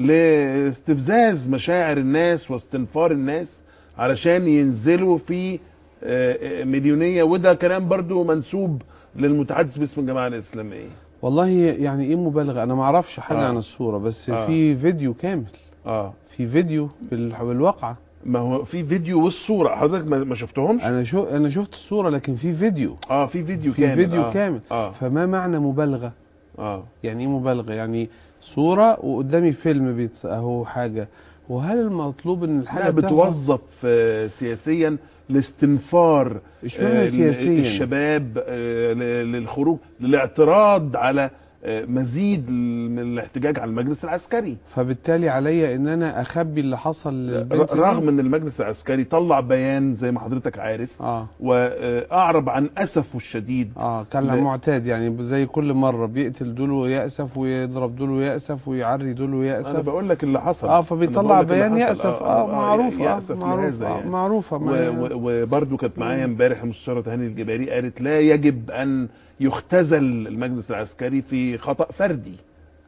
لاستفزاز مشاعر الناس واستنفار الناس علشان ينزلوا في آه، آه، مليونيه وده كلام برضو منسوب للمتحدث باسم الجماعه الاسلاميه والله يعني ايه مبالغة أنا ما أعرفش حاجة آه. عن الصورة بس آه. في فيديو كامل اه في فيديو بال- بالواقعة ما هو في فيديو والصوره حضرتك ما ما شفتهمش أنا شو أنا شفت الصورة لكن في فيديو اه في فيديو في كامل فيديو آه. كامل اه فما معنى مبالغة اه يعني ايه مبالغه يعني صوره وقدامي فيلم بيتس اهو حاجه وهل المطلوب ان الحاجه لا بتحصل- بتوظف آه، سياسيا لاستنفار اشمعنى آه، سياسيا الشباب آه، ل- للخروج للاعتراض على آه، مزيد من الاحتجاج على المجلس العسكري فبالتالي عليا ان انا اخبي اللي حصل للبنت دي؟ رغم ان المجلس العسكري طلع بيان زي ما حضرتك عارف اه واعرب عن اسفه الشديد اه كان لا. معتاد يعني زي كل مره بيقتل دول ويأسف ويضرب دول ويأسف ويعري دول انا ويأسف بقول لك اللي حصل اه أنا فبيطلع بقول لك اللي بيان حصل. يأسف اه معروف اه يأسف معروف لهذا آه يعني. معروفه و- ما و- وبرضه كانت معايا امبارح المستشاره هاني الجباري قالت لا يجب ان يختزل المجلس العسكري في خطا فردي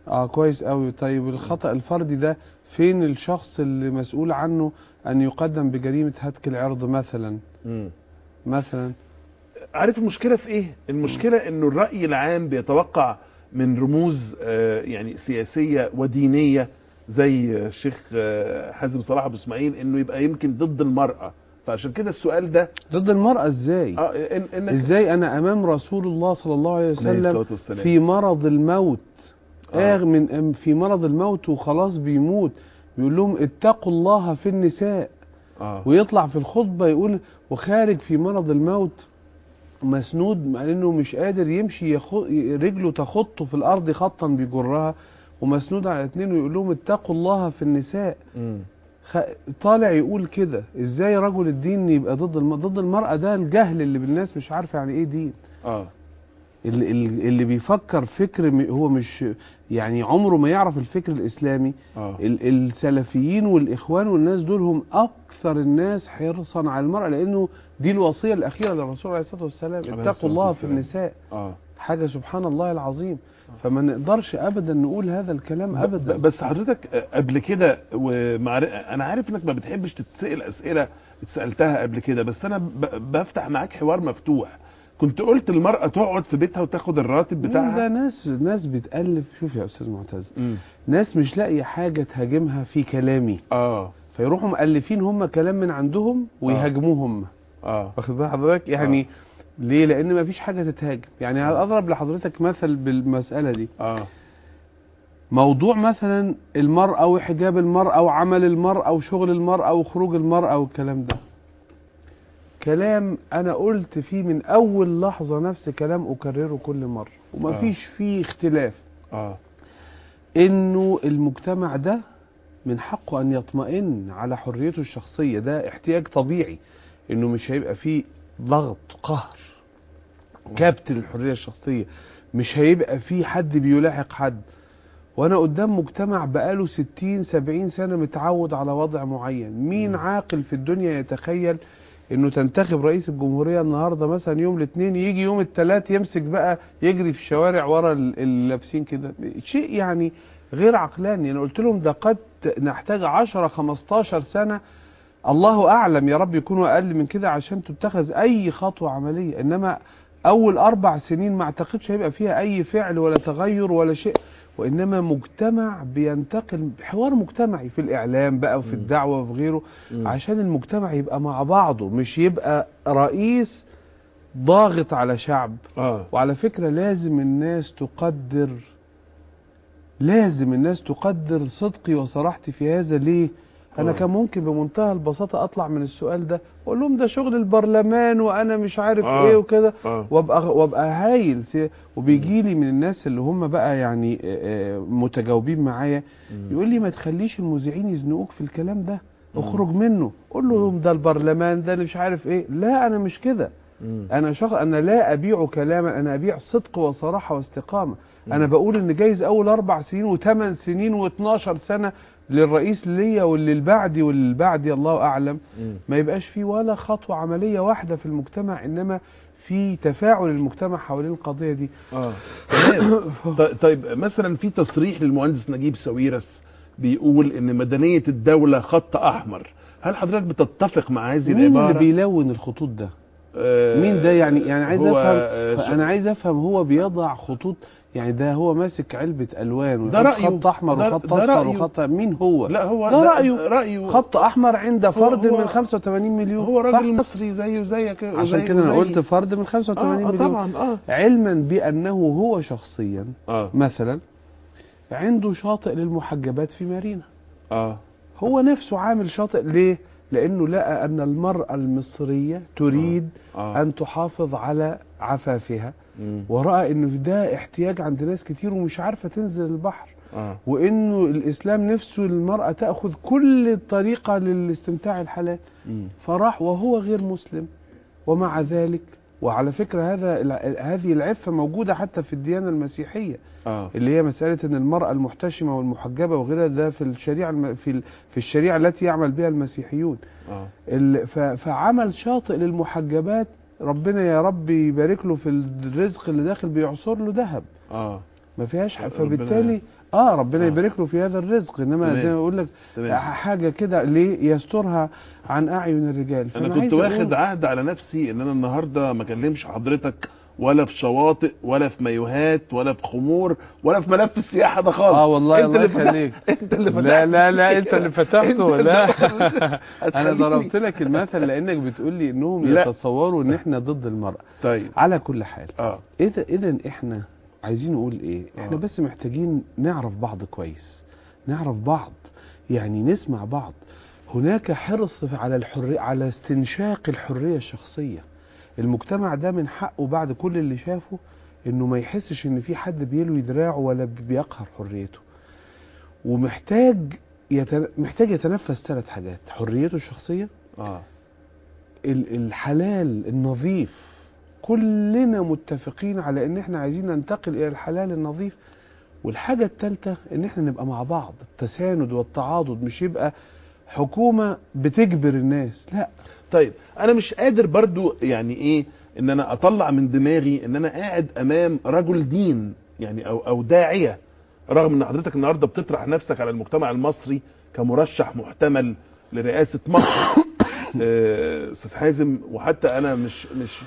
اه كويس قوي طيب الخطأ الفردي ده فين الشخص اللي مسؤول عنه ان يقدم بجريمة هتك العرض مثلا مم. مثلا عارف المشكله في ايه المشكله انه الراي العام بيتوقع من رموز آه، يعني سياسيه ودينيه زي الشيخ آه، حازم صلاح ابو اسماعيل انه يبقى يمكن ضد المراه فعشان كده السؤال ده ضد المرأة ازاي اه إن انك ازاي انا امام رسول الله صلى الله عليه عليه وسلم الصلاة والسلام. في مرض الموت آه. آه. من في مرض الموت وخلاص بيموت بيقول لهم اتقوا الله في النساء اه ويطلع في الخطبة يقول وخارج في مرض الموت مسنود مع انه مش قادر يمشي يخو رجله تخط في الارض خطا بيجرها ومسنود على اتنين ويقول لهم اتقوا الله في النساء مم. خ... طالع يقول كده ازاي رجل الدين يبقى ضد الم... ضد المرأة ده الجهل اللي بالناس مش عارفة يعني ايه دين اه اللي, اللي اللي بيفكر فكر م- هو مش يعني عمره ما يعرف الفكر الاسلامي اه ال- السلفيين والاخوان والناس دول هم اكثر الناس حرصا على المرأة لانه دي الوصية الاخيرة للرسول عليه الصلاة والسلام عليه اتقوا الصلاة الله في والسلام. النساء اه حاجة سبحان الله العظيم فما نقدرش ابدا نقول هذا الكلام ب- ابدا ب- بس حضرتك آه، قبل كده ومعر... انا عارف انك ما بتحبش تتسال اسئله اتسالتها قبل كده بس انا ب... بفتح معاك حوار مفتوح كنت قلت المراه تقعد في بيتها وتاخد الراتب ده بتاعها ناس ناس بتالف شوف يا استاذ معتز مم. ناس مش لاقيه حاجه تهاجمها في كلامي اه فيروحوا مؤلفين هم كلام من عندهم ويهاجموه هم اه واخد بال حضرتك يعني ليه لان ما فيش حاجه تتهاجم يعني آه. اضرب لحضرتك مثل بالمساله دي اه موضوع مثلا المراه وحجاب المراه وعمل المراه وشغل المراه وخروج المراه والكلام ده كلام انا قلت فيه من اول لحظه نفس كلام اكرره كل مره وما آه. فيش فيه اختلاف اه انه المجتمع ده من حقه ان يطمئن على حريته الشخصيه ده احتياج طبيعي انه مش هيبقى فيه ضغط قهر كبت للحريه الشخصيه مش هيبقى فيه حد بيلاحق حد وانا قدام مجتمع بقاله 60 70 سنه متعود على وضع معين مين مم. عاقل في الدنيا يتخيل انه تنتخب رئيس الجمهوريه النهارده مثلا يوم الاثنين يجي يوم الثلاث يمسك بقى يجري في الشوارع ورا ال- اللي لابسين كده شيء يعني غير عقلاني انا قلت لهم ده قد نحتاج 10 15 سنه الله اعلم يا رب يكونوا اقل من كده عشان تتخذ اي خطوه عمليه انما اول اربع سنين ما اعتقدش هيبقى فيها اي فعل ولا تغير ولا شيء وانما مجتمع بينتقل حوار مجتمعي في الاعلام بقى وفي مم. الدعوه وفي غيره مم. عشان المجتمع يبقى مع بعضه مش يبقى رئيس ضاغط على شعب اه وعلى فكرة لازم الناس تقدر لازم الناس تقدر صدقي وصراحتي في هذا ليه انا آه. كان ممكن بمنتهى البساطة اطلع من السؤال ده واقول لهم ده شغل البرلمان وانا مش عارف آه. ايه وكده اه وابقى وابقى هايل سي- وبيجي لي من الناس اللي هم بقى يعني آه، آه، متجاوبين معايا مم. يقول لي ما تخليش المذيعين يزنقوك في الكلام ده مم. اخرج منه قول لهم ده البرلمان ده اللي مش عارف ايه لا انا مش كده مم. انا شخص انا لا ابيع كلاما انا ابيع صدق وصراحه واستقامه مم. انا بقول ان جايز اول اربع سنين وثمان سنين و12 سنه للرئيس ليا واللي بعدي واللي بعدي الله اعلم مم. ما يبقاش في ولا خطوه عمليه واحده في المجتمع انما في تفاعل المجتمع حوالين القضيه دي اه تمام ط- طيب مثلا في تصريح للمهندس نجيب ساويرس بيقول ان مدنيه الدوله خط احمر هل حضرتك بتتفق مع هذه مين اللي العباره بيلون الخطوط ده آه، مين ده يعني يعني عايز هو، افهم آه، انا عايز افهم هو بيضع خطوط يعني ده هو ماسك علبه الوان ده ويحط رأيه. خط احمر ده- وخط ده اصفر رأيه. وخط مين هو لا هو ده رأيه. رايه خط احمر عند فرد هو- من 85 مليون هو صح؟ راجل مصري زيه زيك عشان وزي- كده انا وزي- قلت فرد من 85 اه, آه مليون طبعا اه علما بانه هو شخصيا اه مثلا عنده شاطئ للمحجبات في مارينا اه هو نفسه عامل شاطئ ليه لانه لقى ان المراه المصريه تريد اه ان تحافظ على عفافها مم. وراى انه ده احتياج عند ناس كتير ومش عارفه تنزل البحر اه وانه الاسلام نفسه المراه تاخذ كل طريقه للاستمتاع الحلال مم. فراح وهو غير مسلم ومع ذلك وعلى فكره هذا الع- هذه العفه موجوده حتى في الديانه المسيحيه اه اللي هي مساله ان المراه المحتشمه والمحجبه وغيرها ده في الشريعه الم- في ال- في الشريعه التي يعمل بها المسيحيون اه ال- ف- فعمل شاطئ للمحجبات ربنا يا رب يبارك له في الرزق اللي داخل بيعصر له ذهب اه ما فيهاش ح- ربنا- فبالتالي اه ربنا آه. يبارك له في هذا الرزق انما تمام. زي ما بقول لك تمام حاجه كده ليه يسترها عن اعين الرجال انا فأنا كنت عايز واخد أقول- عهد على نفسي ان انا النهارده ما اكلمش حضرتك ولا في شواطئ ولا في مايوهات ولا في خمور ولا في ملف السياحه ده خالص اه والله انت الله اللي فتحت يخليك انت اللي فتحت لا لا لا انت اللي انت فتحته اللي لا فتحت. انا هتخليني- ضربت لك المثل لانك بتقول لي انهم لا. يتصوروا ان احنا ضد المرأة طيب على كل حال اه اذا اذا احنا عايزين نقول ايه احنا آه. بس محتاجين نعرف بعض كويس نعرف بعض يعني نسمع بعض هناك حرص على الحرية على استنشاق الحرية الشخصية المجتمع ده من حقه بعد كل اللي شافه انه ما يحسش ان في حد بيلوي دراعه ولا بيقهر حريته ومحتاج يتن... محتاج يتنفس ثلاث حاجات حريته الشخصية اه ال- الحلال النظيف كلنا متفقين على ان احنا عايزين ننتقل الى الحلال النظيف والحاجة الثالثة ان احنا نبقى مع بعض التساند والتعاضد مش يبقى حكومة بتجبر الناس لا طيب انا مش قادر برضو يعني ايه ان انا اطلع من دماغي ان انا قاعد امام رجل دين يعني او او داعيه رغم ان حضرتك النهارده بتطرح نفسك على المجتمع المصري كمرشح محتمل لرئاسه مصر آه، استاذ حازم وحتى انا مش مش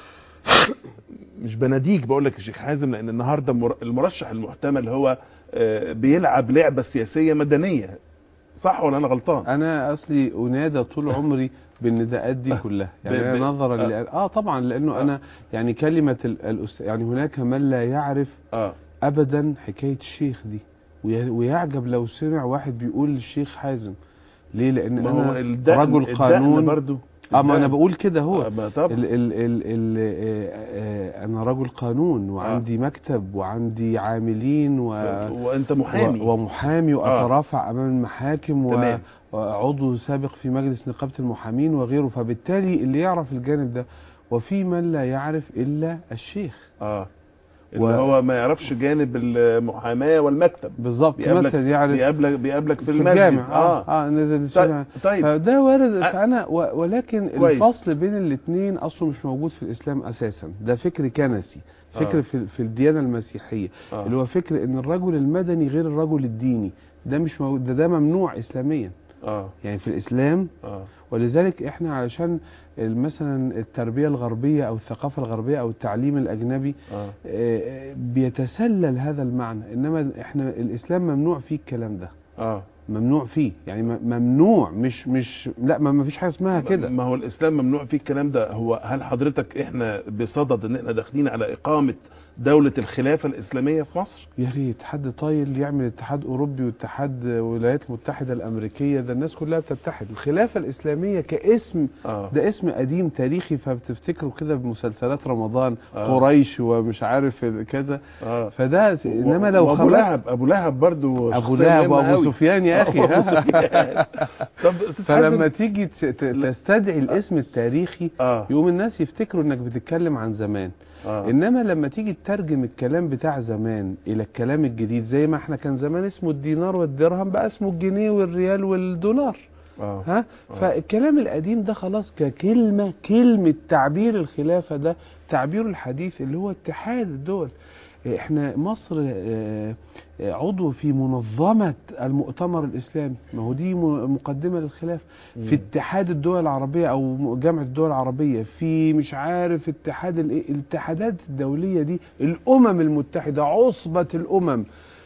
مش بناديك بقول لك يا شيخ حازم لان النهارده مر- المرشح المحتمل هو آه، بيلعب لعبه سياسيه مدنيه صح ولا انا غلطان؟ انا اصلي انادى طول عمري بالنداءات دي كلها يعني ب- أنا ب- نظرا آه. ل... اه طبعا لانه آه. انا يعني كلمة ال... الأس... يعني هناك من لا يعرف اه ابدا حكايه الشيخ دي وي- ويعجب لو سمع واحد بيقول الشيخ حازم ليه لان ما هو انا الدقن رجل الدقن قانون برضو اه ما انا الدقن. بقول كده هو آه، ما طبعا ال ال ال ال آه، آه، انا رجل قانون وعندي مكتب وعندي عاملين و وانت محامي و- ومحامي واترافع امام المحاكم و- تمام. وعضو سابق في مجلس نقابه المحامين وغيره فبالتالي اللي يعرف الجانب ده وفي من لا يعرف الا الشيخ اه اللي و- هو ما يعرفش جانب المحاماه والمكتب بالظبط بيقابلك مثلا يعرف بيقابلك بيقابلك في, في المسجد الجامع اه, آه نزل طيب, الشارع طيب فده وارد أ- فانا و- ولكن كويس. الفصل بين الاثنين اصله مش موجود في الاسلام اساسا ده فكر كنسي فكر آه. في, في الديانه المسيحيه آه. اللي هو فكر ان الرجل المدني غير الرجل الديني ده مش موجود ده, ده ممنوع اسلاميا اه يعني في الاسلام اه ولذلك احنا علشان ال- مثلا التربيه الغربيه او الثقافه الغربيه او التعليم الاجنبي اه آه، بيتسلل هذا المعنى انما احنا الاسلام ممنوع فيه الكلام ده اه ممنوع فيه يعني م- ممنوع مش مش لا ما ما فيش حاجه اسمها كده ما هو الاسلام ممنوع فيه الكلام ده هو هل حضرتك احنا بصدد ان احنا داخلين على اقامه دوله الخلافه الاسلاميه في مصر يا ريت حد طايل يعمل اتحاد اوروبي واتحاد الولايات المتحده الامريكيه ده الناس كلها بتتحد الخلافه الاسلاميه كاسم اه ده اسم قديم تاريخي فبتفتكروا كده بمسلسلات رمضان آه. قريش ومش عارف كذا اه فده انما لو ابو خرجت لهب ابو لهب برضو ابو شخصية لهب مهمة وابو أوي. سفيان يا اخي أبو سفيان. طب استاذ فلما حازم تيجي ت- ت- تستدعي الاسم التاريخي اه يقوم الناس يفتكروا انك بتتكلم عن زمان اه انما لما تيجي تترجم الكلام بتاع زمان الى الكلام الجديد زي ما احنا كان زمان اسمه الدينار والدرهم بقى اسمه الجنيه والريال والدولار اه ها آه. فالكلام القديم ده خلاص ككلمه كلمه تعبير الخلافه ده تعبير الحديث اللي هو اتحاد الدول احنا مصر آه، آه، عضو في منظمه المؤتمر الاسلامي ما هو دي م- مقدمه للخلافه في اتحاد الدول العربية أو جامعة الدول العربية في مش عارف اتحاد الإيه- الاتحادات الدولية دي الأمم المتحدة عصبة الأمم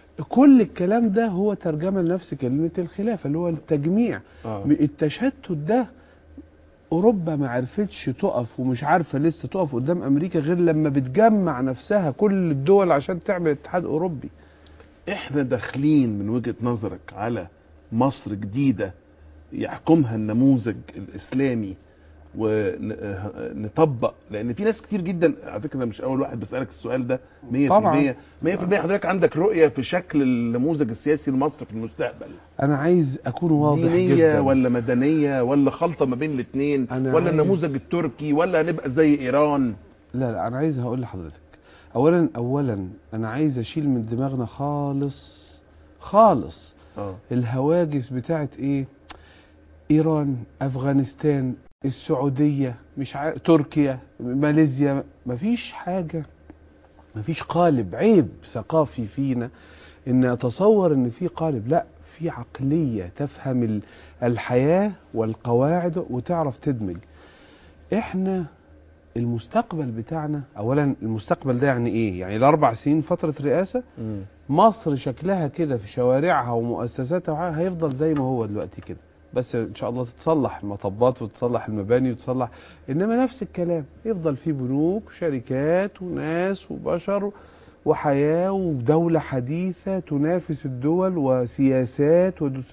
كل الكلام ده هو ترجمة لنفس كلمة الخلافة اللي هو التجميع اه التشتت ده أوروبا ما عرفتش تقف ومش عارفة لسه تقف قدام أمريكا غير لما بتجمع نفسها كل الدول عشان تعمل اتحاد أوروبي احنا داخلين من وجهة نظرك على مصر جديدة يحكمها النموذج الاسلامي ونطبق لان في ناس كتير جدا على فكره أنا مش اول واحد بسالك السؤال ده 100% طبعاً. 100% حضرتك عندك رؤيه في شكل النموذج السياسي لمصر في المستقبل أنا عايز أكون واضح دينيه جدا ولا مدنيه ولا خلطه ما بين الاثنين أنا ولا عايز- النموذج التركي ولا هنبقى زي ايران لا لا انا عايز هقول لحضرتك اولا اولا انا عايز اشيل من دماغنا خالص خالص اه الهواجس بتاعت ايه ايران افغانستان السعوديه مش عارف تركيا ماليزيا مفيش حاجه مفيش قالب عيب ثقافي فينا ان اتصور ان في قالب لا في عقليه تفهم ال- الحياه والقواعد وتعرف تدمج احنا المستقبل بتاعنا اولا المستقبل ده يعني ايه يعني الاربع سنين فتره رئاسه مصر شكلها كده في شوارعها ومؤسساتها وحاجة هيفضل زي ما هو دلوقتي كده بس ان شاء الله تتصلح المطبات وتصلح المباني وتصلح انما نفس الكلام يفضل في بنوك وشركات وناس وبشر وحياة ودولة حديثة تنافس الدول وسياسات ودس...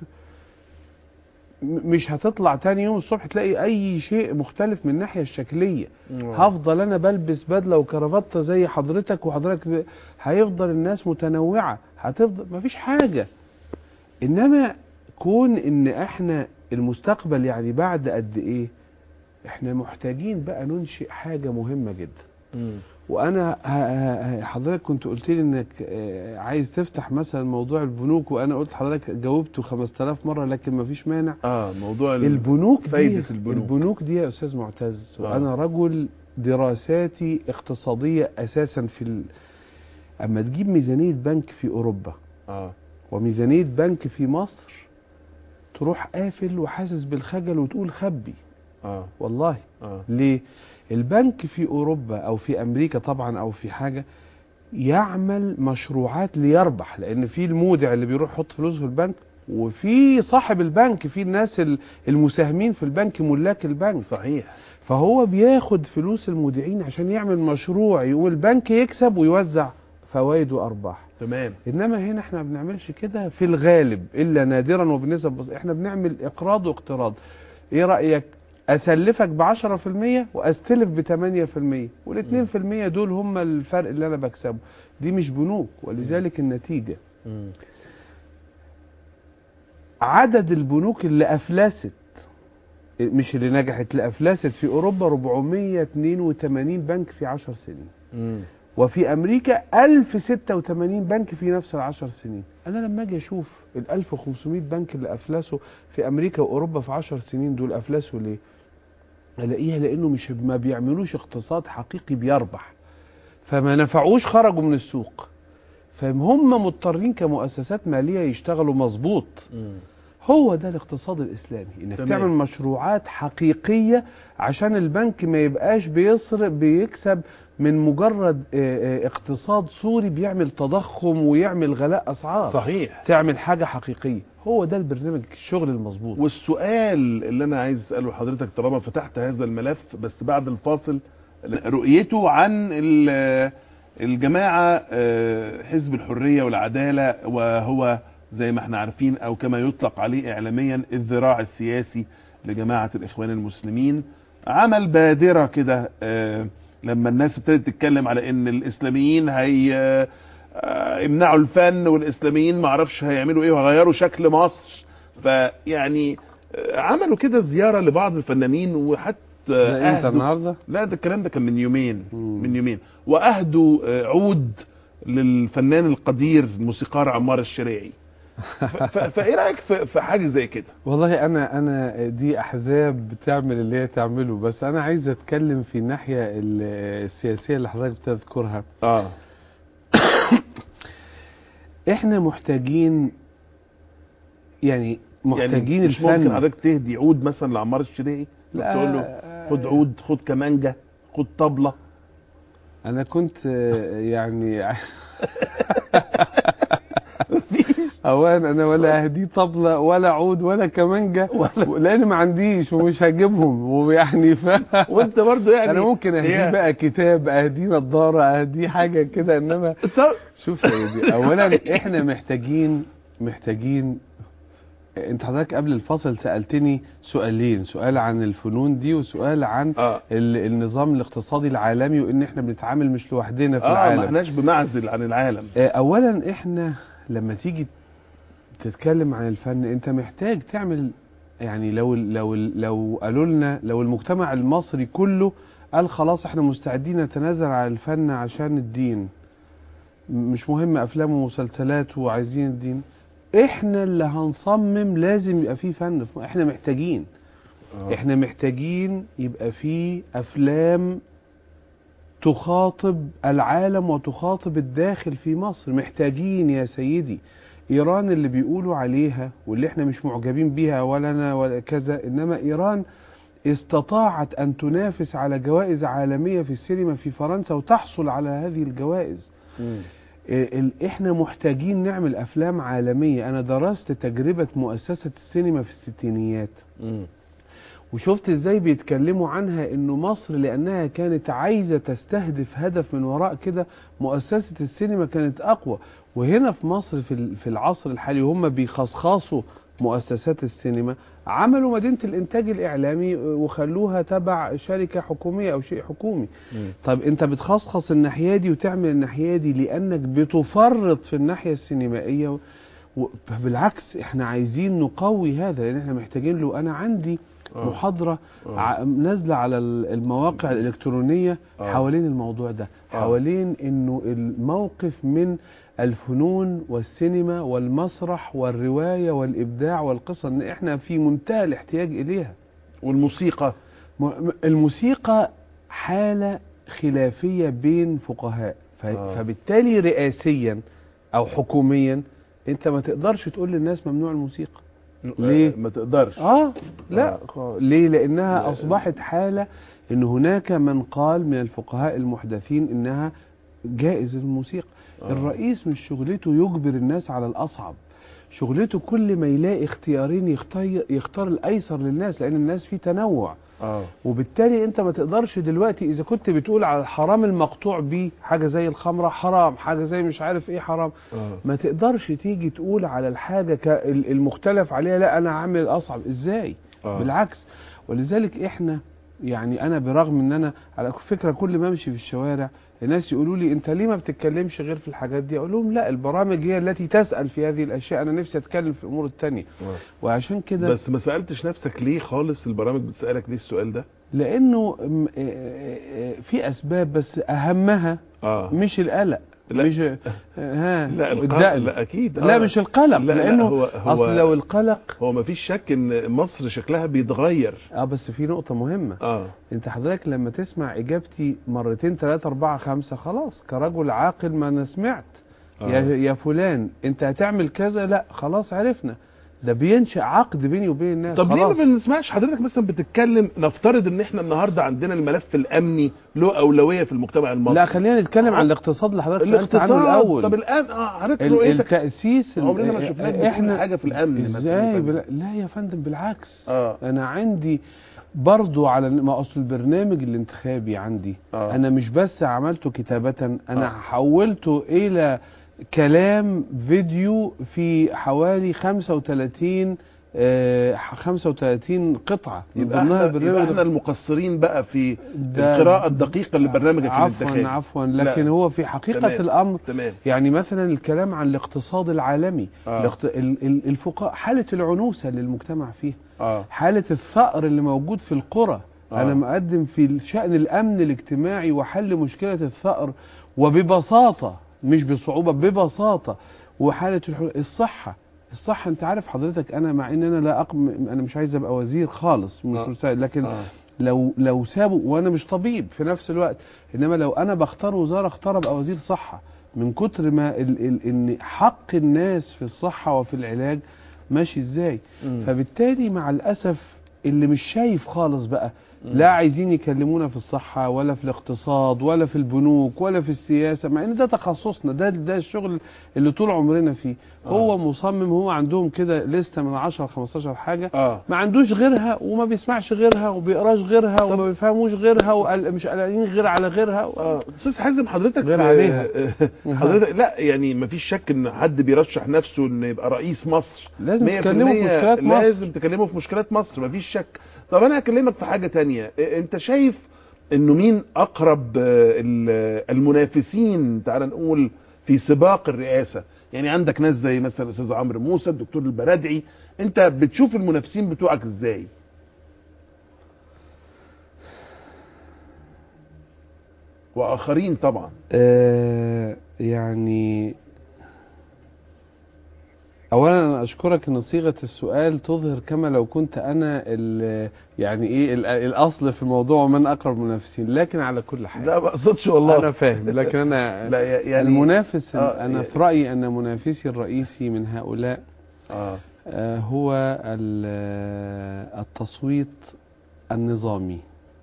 م- مش هتطلع تاني يوم الصبح تلاقي اي شيء مختلف من الناحية الشكلية هفضل انا بلبس بدله وكرافته زي حضرتك وحضرتك ب- هيفضل الناس متنوعه هتفضل مفيش حاجه انما كون ان احنا المستقبل يعني بعد قد ايه احنا محتاجين بقى ننشئ حاجه مهمه جدا وانا ه- ه- ه- حضرتك كنت قلت لي انك آه، عايز تفتح مثلا موضوع البنوك وانا قلت لحضرتك جاوبته 5000 مره لكن مفيش مانع اه موضوع ال- البنوك فايدة دي البنوك. البنوك دي يا استاذ معتز آه. وانا رجل دراساتي اقتصاديه اساسا في ال... اما تجيب ميزانيه بنك في اوروبا اه وميزانيه بنك في مصر تروح قافل وحاسس بالخجل وتقول خبي اه والله اه ليه البنك في اوروبا او في امريكا طبعا او في حاجه يعمل مشروعات ليربح لان في المودع اللي بيروح يحط فلوسه في البنك وفي صاحب البنك في الناس ال- المساهمين في البنك ملاك البنك صحيح فهو بياخد فلوس المودعين عشان يعمل مشروع يقوم البنك يكسب ويوزع فوائد وارباح تمام انما هنا احنا ما بنعملش كده في الغالب الا نادرا وبنسب بسيطة احنا بنعمل اقراض واقتراض ايه رايك اسلفك ب 10% واستلف ب 8% وال 2% دول هم الفرق اللي انا بكسبه دي مش بنوك ولذلك النتيجه عدد البنوك اللي افلست مش اللي نجحت اللي افلست في اوروبا 482 بنك في 10 سنين مم. وفي امريكا 1086 بنك في نفس العشر سنين انا لما اجي اشوف ال 1500 بنك اللي افلسوا في امريكا واوروبا في 10 سنين دول افلسوا ليه الاقيها لانه مش ما بيعملوش اقتصاد حقيقي بيربح فما نفعوش خرجوا من السوق فهم مضطرين كمؤسسات ماليه يشتغلوا مظبوط مم. هو ده الاقتصاد الاسلامي انك تمام. تعمل مشروعات حقيقيه عشان البنك ما يبقاش بيصرف بيكسب من مجرد آه، آه، اقتصاد سوري بيعمل تضخم ويعمل غلاء اسعار صحيح تعمل حاجه حقيقيه هو ده البرنامج الشغل المظبوط والسؤال اللي انا عايز اساله لحضرتك طالما فتحت هذا الملف بس بعد الفاصل رؤيته عن ال- الجماعه آه، حزب الحريه والعداله وهو زي ما احنا عارفين او كما يطلق عليه اعلاميا الذراع السياسي لجماعه الاخوان المسلمين عمل بادره كده آه، لما الناس ابتدت تتكلم على ان الاسلاميين هي آه، يمنعوا الفن والاسلاميين ما اعرفش هيعملوا ايه وهيغيروا شكل مصر فيعني آه، عملوا كده زياره لبعض الفنانين وحتى ده انت أهدوا- النهارده لا ده الكلام ده كان من يومين مم. من يومين واهدوا آه، عود للفنان القدير الموسيقار عمار الشريعي ف- ف- فايه رايك في في حاجه زي كده والله انا انا دي احزاب بتعمل اللي هي تعمله بس انا عايز اتكلم في الناحيه ال- السياسيه اللي حضرتك بتذكرها اه احنا محتاجين يعني محتاجين يعني مش ممكن الفن حضرتك تهدي عود مثلا لعمار الشريعي لا تقول له خد عود خد كمانجه خد طبله انا كنت آه، يعني اولا انا ولا اهديه طبله ولا عود ولا كمانجه لان ما عنديش ومش هجيبهم ويعني ف... وانت برضه يعني انا ممكن اهديه هي- بقى كتاب اهديه نضاره اهديه حاجه كده انما طب- شوف سيدي اولا احنا محتاجين محتاجين انت حضرتك قبل الفصل سالتني سؤالين سؤال عن الفنون دي وسؤال عن اه ال- النظام الاقتصادي العالمي وان احنا بنتعامل مش لوحدنا في اه ما العالم احناش بمعزل عن العالم آه، اولا احنا لما تيجي تتكلم عن الفن انت محتاج تعمل يعني لو لو لو قالوا لنا لو المجتمع المصري كله قال خلاص احنا مستعدين نتنازل عن الفن عشان الدين م- مش مهم افلام ومسلسلات وعايزين الدين احنا اللي هنصمم لازم يبقى فيه فن احنا محتاجين آه. احنا محتاجين يبقى فيه افلام تخاطب العالم وتخاطب الداخل في مصر محتاجين يا سيدي ايران اللي بيقولوا عليها واللي احنا مش معجبين بيها ولا انا ولا كذا انما ايران استطاعت ان تنافس على جوائز عالميه في السينما في فرنسا وتحصل على هذه الجوائز ال- ال- احنا محتاجين نعمل افلام عالميه انا درست تجربه مؤسسه السينما في الستينيات مم. وشفت ازاي بيتكلموا عنها انه مصر لانها كانت عايزه تستهدف هدف من وراء كده مؤسسه السينما كانت اقوى وهنا في مصر في ال- في العصر الحالي هم بيخصخصوا مؤسسات السينما عملوا مدينه الانتاج الاعلامي وخلوها تبع شركه حكوميه او شيء حكومي مم. طب انت بتخصخص الناحيه دي وتعمل الناحيه دي لانك بتفرط في الناحيه السينمائيه و... و... بالعكس احنا عايزين نقوي هذا لان احنا محتاجين له انا عندي آه. محاضره آه. ع... نازله على ال- المواقع الالكترونيه آه. حوالين الموضوع ده آه. حوالين انه الموقف من الفنون والسينما والمسرح والروايه والابداع والقصه ان احنا في منتهى الاحتياج اليها والموسيقى م- م- الموسيقى حالة خلافية بين فقهاء ف- آه. فبالتالي رئاسيا أو حكوميا أنت ما تقدرش تقول للناس ممنوع الموسيقى ليه؟ ما تقدرش آه لا ليه لأنها لا. أصبحت حالة إن هناك من قال من الفقهاء المحدثين إنها جائز الموسيقى آه. الرئيس مش شغلته يجبر الناس على الأصعب شغلته كل ما يلاقي اختيارين يختار, يختار الأيسر للناس لأن الناس في تنوع اه وبالتالي انت ما تقدرش دلوقتي اذا كنت بتقول على الحرام المقطوع بيه حاجه زي الخمره حرام حاجه زي مش عارف ايه حرام اه ما تقدرش تيجي تقول على الحاجه ك- ال- المختلف عليها لا انا عامل اصعب ازاي آه. بالعكس ولذلك احنا يعني انا برغم ان انا على فكره كل ما امشي في الشوارع الناس يقولوا لي انت ليه ما بتتكلمش غير في الحاجات دي اقول لهم لا البرامج هي التي تسال في هذه الاشياء انا نفسي اتكلم في الامور التانية آه. وعشان كده بس ما سالتش نفسك ليه خالص البرامج بتسالك ليه السؤال ده لانه م- آه، آه، آه، في اسباب بس اهمها اه مش القلق لا. مش آه، ها لا القلق الدقل. لا اكيد لا آه. مش القلق لا، لا، لانه هو- هو- اصل لو القلق هو ما فيش شك ان مصر شكلها بيتغير اه بس في نقطة مهمة اه انت حضرتك لما تسمع اجابتي مرتين ثلاثة اربعة خمسة خلاص كرجل عاقل ما انا سمعت آه. يا يا فلان انت هتعمل كذا لا خلاص عرفنا ده بينشأ عقد بيني وبين الناس طب ليه خلاص ما بنسمعش حضرتك مثلا بتتكلم نفترض ان احنا النهارده عندنا الملف الامني له اولويه في المجتمع المصري لا خلينا نتكلم عن الاقتصاد اللي حضرتك سألت عنه الاقتصاد الاول طب الان اه حضرتك ال- رؤيتك التأسيس ال- عمرنا ما شفناك بتقول حاجة في الأمن مثلاً يا ازاي فندم. بلا لا يا فندم بالعكس اه انا عندي برضو على ما اصل البرنامج الانتخابي عندي آه. انا مش بس عملته كتابة انا آه. حولته الى كلام فيديو في حوالي 35 آه 35 قطعة من يبقى ضمنها احنا, يبقى احنا البرنامج المقصرين بقى في ده- القراءه الدقيقه لبرنامجك عفوا الانتخابي عفوا لكن لا. هو في حقيقة تمام. الامر تمام يعني مثلا الكلام عن الاقتصاد العالمي آه. الاقت... ال... ال... الفقراء حالة العنوسة اللي المجتمع فيه اه حالة الثأر اللي موجود في القرى آه. أنا مقدم في شأن الأمن الاجتماعي وحل مشكلة الثأر وببساطة مش بصعوبة ببساطة وحالة الحل... الصحة الصحة أنت عارف حضرتك أنا مع إن أنا لا أقم أنا مش عايز أبقى وزير خالص مش آه. مساعد لكن آه. لو لو سابوا وانا مش طبيب في نفس الوقت انما لو انا بختار وزاره اختار ابقى وزير صحه من كتر ما ال ال ان حق الناس في الصحه وفي العلاج ماشي ازاي مم. فبالتالي مع الاسف اللي مش شايف خالص بقى لا عايزين يكلمونا في الصحة ولا في الاقتصاد ولا في البنوك ولا في السياسة مع ان ده تخصصنا ده ده الشغل اللي طول عمرنا فيه هو مصمم هو عندهم كده لستة من 10 15 حاجة اه ما عندوش غيرها وما بيسمعش غيرها وبيقراش غيرها وما بيفهموش غيرها ومش قلقانين غير على غيرها اه استاذ حازم حضرتك غير آه، عليها. آه، حضرتك لا يعني ما فيش شك ان حد بيرشح نفسه انه يبقى رئيس مصر لازم 100% تكلموا في مشكلات مصر لازم تكلمه في مشكلات مصر مفيش شك طب انا هكلمك في حاجه تانية إيه، انت شايف انه مين اقرب آه، ال- المنافسين تعال نقول في سباق الرئاسه يعني عندك ناس زي مثلا الاستاذ عمرو موسى الدكتور البرادعي انت بتشوف المنافسين بتوعك ازاي واخرين طبعا آه يعني اولا انا اشكرك ان صيغه السؤال تظهر كما لو كنت انا ال- يعني ايه ال- الاصل في الموضوع ومن اقرب المنافسين لكن على كل حال لا ما اقصدش والله انا فاهم لكن انا لا يعني المنافس آه، انا يعني- في رايي ان منافسي الرئيسي من هؤلاء اه آه، هو ال- التصويت النظامي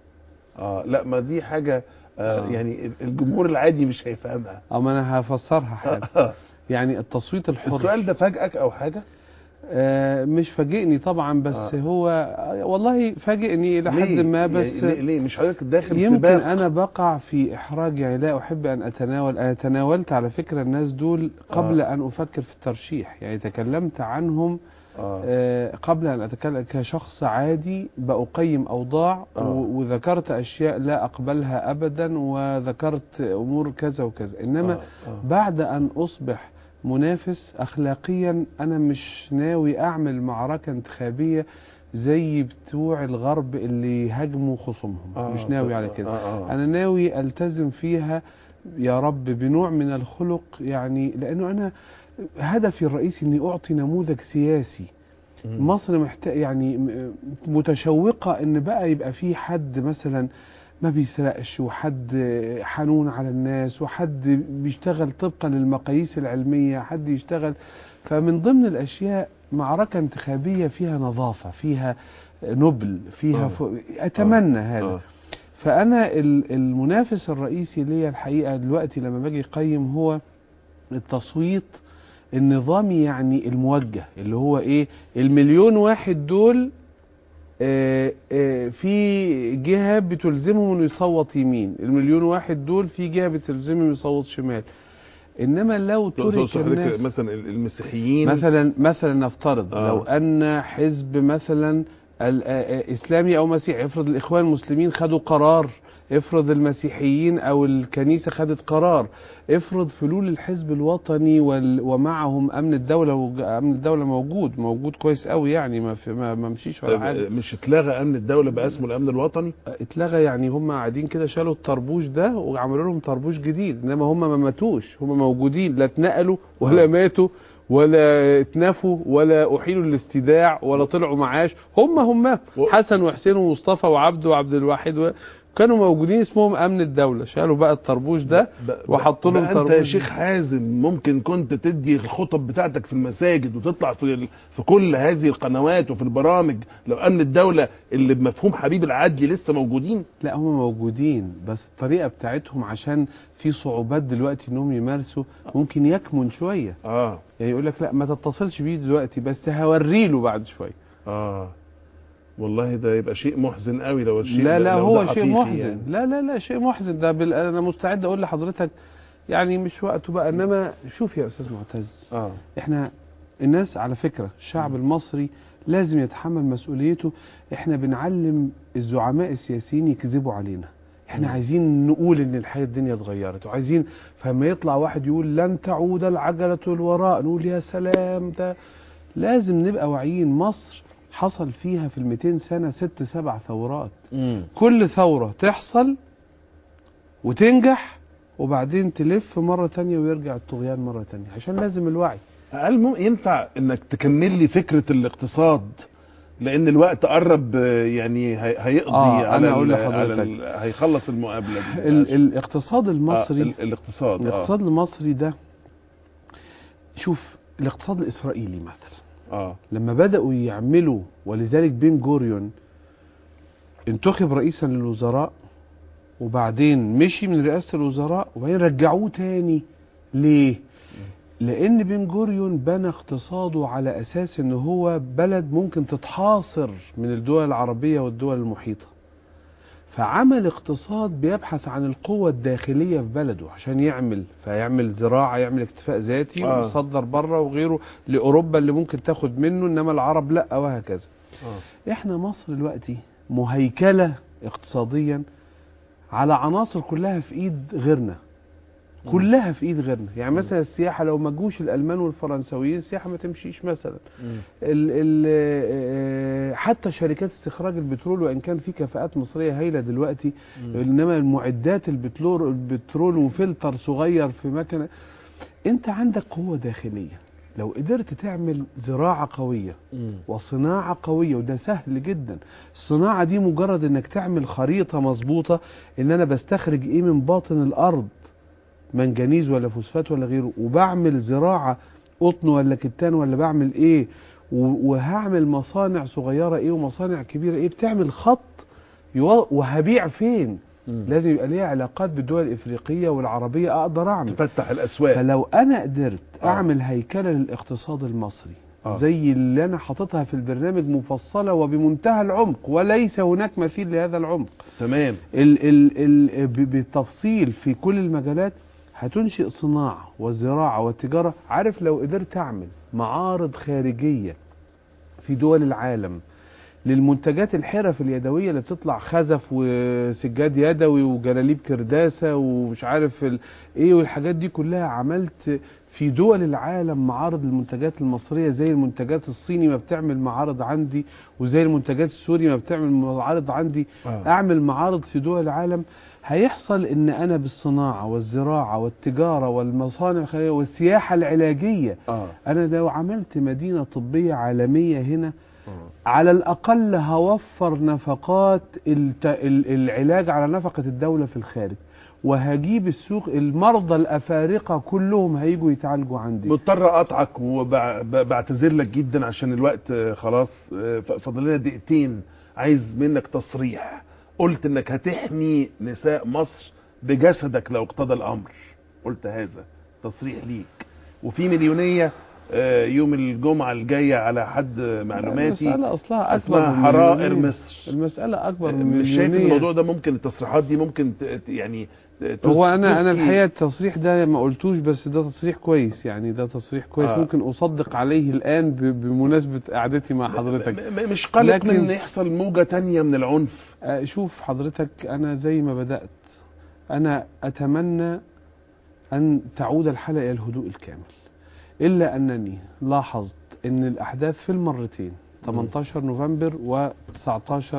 اه لا ما دي حاجه آه آه. يعني الجمهور العادي مش هيفهمها او انا هفسرها حالا آه. يعني التصويت الحر السؤال ده فاجئك او حاجه آه، مش فاجئني طبعا بس آه. هو آه، والله فاجئني الى حد ليه؟ ما بس يعني ليه, ليه مش حضرتك داخل يمكن سباق انا بقع في احراج يعني لا احب ان اتناول انا تناولت على فكره الناس دول قبل ان افكر في الترشيح يعني تكلمت عنهم اه آه، قبل ان اتكلم كشخص عادي بقيم اوضاع آه. و- وذكرت اشياء لا اقبلها ابدا وذكرت امور كذا وكذا انما آه. آه. بعد ان اصبح منافس اخلاقيا انا مش ناوي اعمل معركه انتخابيه زي بتوع الغرب اللي هاجموا خصومهم آه. مش ناوي على كده آه. آه. انا ناوي التزم فيها يا رب بنوع من الخلق يعني لانه انا هدفي الرئيسي اني اعطي نموذج سياسي مم. مصر محتاج يعني م- متشوقه ان بقى يبقى في حد مثلا ما بيسرقش وحد حنون على الناس وحد بيشتغل طبقا للمقاييس العلميه حد يشتغل فمن ضمن الاشياء معركه انتخابيه فيها نظافه فيها نبل فيها آه. ف... اتمنى هذا آه. فانا ال- المنافس الرئيسي ليا الحقيقه دلوقتي لما باجي اقيم هو التصويت النظامي يعني الموجه اللي هو ايه المليون واحد دول آه، آه، في جهه بتلزمهم انه يصوت يمين المليون واحد دول في جهه بتلزمهم يصوت شمال انما لو ترك تقصد حضرتك الناس مثلا المسيحيين مثلا مثلا نفترض آه. لو ان حزب مثلا ال- آه، آه، اسلامي او مسيحي افرض الاخوان المسلمين خدوا قرار افرض المسيحيين او الكنيسه خدت قرار افرض فلول الحزب الوطني وال- ومعهم امن الدوله وج- امن الدوله موجود موجود كويس قوي يعني ما في ما ما مشيش ولا حاجه طيب مش اتلغى امن الدوله بقى اسمه الامن الوطني اتلغى يعني هم قاعدين كده شالوا الطربوش ده وعملوا لهم طربوش جديد انما هم ما ماتوش هم موجودين لا اتنقلوا ولا آه. ماتوا ولا اتنفوا ولا احيلوا الاستيداع ولا طلعوا معاش هم هم و- حسن وحسين ومصطفى وعبد وعبد الواحد و... كانوا موجودين اسمهم امن الدوله شالوا بقى الطربوش ده ب- وحطوا لهم بقى انت يا طربوش شيخ حازم ممكن كنت تدي الخطب بتاعتك في المساجد وتطلع في ال- في كل هذه القنوات وفي البرامج لو امن الدوله اللي بمفهوم حبيب العدلي لسه موجودين لا هم موجودين بس الطريقه بتاعتهم عشان في صعوبات دلوقتي انهم يمارسوا ممكن يكمن شويه اه يعني يقول لك لا ما تتصلش بيه دلوقتي بس هوري له بعد شويه اه والله ده يبقى شيء محزن قوي لو الشيء لا ده- لا لو هو ده شيء حقيقي محزن يعني. لا لا لا شيء محزن ده بال... انا مستعد اقول لحضرتك يعني مش وقته بقى انما شوف يا استاذ معتز اه احنا الناس على فكره الشعب المصري لازم يتحمل مسؤوليته احنا بنعلم الزعماء السياسيين يكذبوا علينا احنا مم. عايزين نقول ان الحياه الدنيا اتغيرت وعايزين فلما يطلع واحد يقول لن تعود العجله الوراء نقول يا سلام ده لازم نبقى واعيين مصر حصل فيها في ال 200 سنه ست سبع ثورات مم. كل ثورة تحصل وتنجح وبعدين تلف مرة تانية ويرجع الطغيان مرة تانية عشان لازم الوعي هل مم- ينفع انك تكمل لي فكره الاقتصاد لان الوقت قرب آه، يعني هي- هيقضي آه، على أنا أقول ال- على لحضرتك. ال- هيخلص المقابله دي ال الاقتصاد المصري آه ال- الاقتصاد الاقتصاد المصري ده شوف الاقتصاد الإسرائيلي مثلا اه اه لما بدأوا يعملوا ولذلك بن جوريون انتخب رئيسا للوزراء وبعدين مشي من رئاسة الوزراء وبعدين رجعوه تاني ليه؟ لأن بن جوريون بنى اقتصاده على أساس إن هو بلد ممكن تتحاصر من الدول العربية والدول المحيطة فعمل اقتصاد بيبحث عن القوة الداخلية في بلده عشان يعمل فيعمل زراعة يعمل اكتفاء ذاتي آه. ويصدر بره وغيره لأوروبا اللي ممكن تاخد منه إنما العرب لأ وهكذا اه احنا مصر دلوقتي مهيكله اقتصاديا على عناصر كلها في ايد غيرنا كلها في ايد غيرنا يعني مثلا السياحه لو ما جوش الالمان والفرنسويين السياحه ما تمشيش مثلا مم. ال ال آه، حتى شركات استخراج البترول وان كان في كفاءات مصريه هايله دلوقتي مم. انما المعدات البترول البترول وفلتر صغير في مكنه انت عندك قوه داخليه لو قدرت تعمل زراعه قويه وصناعة قوية وده سهل جدا الصناعة دي مجرد انك تعمل خريطة مظبوطة ان انا بستخرج ايه من باطن الارض منجنيز ولا فوسفات ولا غيره وبعمل زراعة قطن ولا كتان ولا بعمل ايه و- وهعمل مصانع صغيرة ايه ومصانع كبيرة ايه بتعمل خط يو- وهبيع فين لازم يبقى ليها علاقات بالدول الافريقية والعربية اقدر اعمل تفتح الاسواق فلو انا قدرت آه. اعمل هيكله للاقتصاد المصري آه. زي اللي انا حاططها في البرنامج مفصله وبمنتهى العمق وليس هناك مثيل لهذا العمق تمام ال ال ال ب- بالتفصيل في كل المجالات هتنشئ صناعه والزراعه والتجاره عارف لو قدرت اعمل معارض خارجيه في دول العالم للمنتجات الحرف اليدويه اللي بتطلع خزف وسجاد يدوي وجلاليب كرداسه ومش عارف ال... ايه والحاجات دي كلها عملت في دول العالم معارض المنتجات المصريه زي المنتجات الصيني ما بتعمل معارض عندي وزي المنتجات السوري ما بتعمل معارض عندي آه. اعمل معارض في دول العالم هيحصل ان انا بالصناعه والزراعه والتجاره والمصانع الخارجيه والسياحه العلاجيه اه انا لو عملت مدينه طبيه عالميه هنا على الأقل هوفر نفقات الت... ال- العلاج على نفقة الدولة في الخارج وهجيب السوق المرضى الأفارقة كلهم هيجوا يتعالجوا عندي مضطر اقطعك وبعتذر لك جدا عشان الوقت آه، خلاص آه، ف- فاضل لنا دقيقتين عايز منك تصريح قلت انك هتحمي نساء مصر بجسدك لو اقتضى الامر قلت هذا تصريح ليك وفي مليونيه آه، يوم الجمعه الجايه على حد معلوماتي المسألة أصلها أكبر اسمها من حرائر مليونين. مصر المسألة أكبر من مش شايف مليونية. الموضوع ده ممكن التصريحات دي ممكن ت- ت- يعني ت- هو تس- انا انا تسكي- الحقيقه التصريح ده ما قلتوش بس ده تصريح كويس يعني ده تصريح كويس آه. ممكن اصدق عليه الان ب- بمناسبه قعدتي مع حضرتك م- م- مش قلق لكن- من ان يحصل موجه تانية من العنف آه، شوف حضرتك انا زي ما بدات انا اتمنى ان تعود الحاله الى الهدوء الكامل الا انني لاحظت ان الاحداث في المرتين 18 نوفمبر و19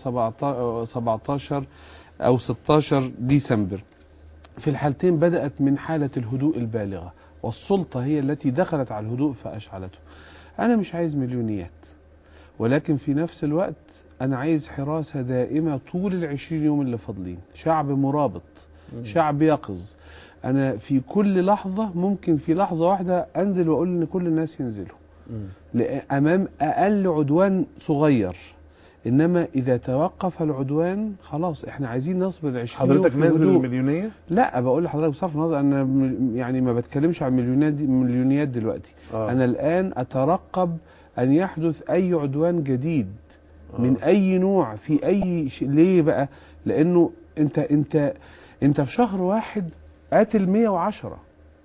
و17 او 16 ديسمبر في الحالتين بدات من حاله الهدوء البالغه والسلطه هي التي دخلت على الهدوء فاشعلته انا مش عايز مليونيات ولكن في نفس الوقت انا عايز حراسه دائمه طول العشرين يوم اللي فاضلين شعب مرابط شعب يقظ انا في كل لحظه ممكن في لحظه واحده انزل واقول ان كل الناس ينزلوا لأ- امام اقل عدوان صغير انما اذا توقف العدوان خلاص احنا عايزين نصبر 20 يوم حضرتك في نازل هدوء. المليونيه لا بقول لحضرتك بصرف النظر انا م- يعني ما بتكلمش عن مليونات دي مليونيات دلوقتي آه. انا الان اترقب ان يحدث اي عدوان جديد آه. من اي نوع في اي شيء ليه بقى لانه انت انت انت في شهر واحد قاتل 110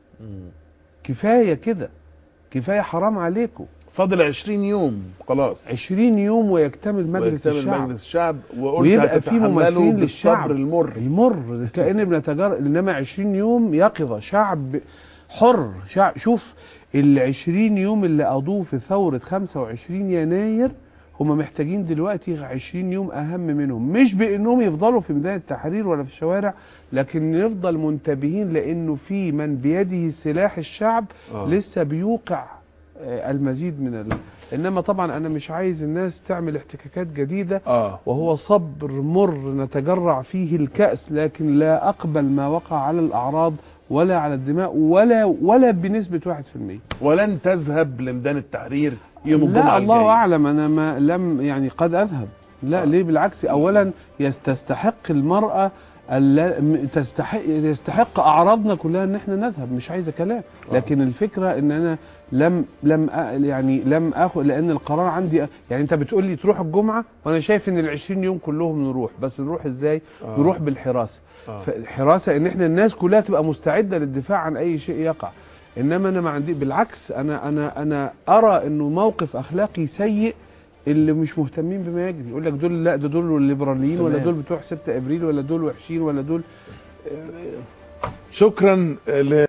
كفايه كده كفايه حرام عليكم فاضل 20 يوم خلاص 20 يوم ويكتمل مجلس ويكتمل الشعب مجلس الشعب وقلت ويبقى في هتتحمله ممثلين للشعب بالصبر المر المر كأن بنتجار انما 20 يوم يقظه شعب حر شعب شوف ال 20 يوم اللي قضوه في ثوره 25 يناير هم محتاجين دلوقتي 20 يوم اهم منهم مش بانهم يفضلوا في ميدان التحرير ولا في الشوارع لكن نفضل منتبهين لانه في من بيده سلاح الشعب آه. لسه بيوقع آه، المزيد من ال... انما طبعا انا مش عايز الناس تعمل احتكاكات جديده اه وهو صبر مر نتجرع فيه الكأس لكن لا أقبل ما وقع على الأعراض ولا على الدماء ولا ولا بنسبة 1% ولن تذهب لميدان التحرير يوم الجمعه لا الله الجاي. أعلم أنا ما لم يعني قد أذهب لا آه. ليه بالعكس أولا يس- تستحق المرأة اللا- م- تستحق يستحق أعراضنا كلها إن إحنا نذهب مش عايزة كلام آه. لكن الفكرة إن أنا لم لم أ- يعني لم اخذ لان القرار عندي يعني انت بتقول لي تروح الجمعه وانا شايف ان ال 20 يوم كلهم نروح بس نروح ازاي؟ آه. نروح بالحراسه آه. فالحراسه ان احنا الناس كلها تبقى مستعده للدفاع عن اي شيء يقع انما انا ما عندي بالعكس انا انا انا ارى انه موقف اخلاقي سيء اللي مش مهتمين بما يجري يقول لك دول لا ده دول الليبراليين ولا تمام. دول بتوع 6 ابريل ولا دول وحشين ولا دول شكرا ل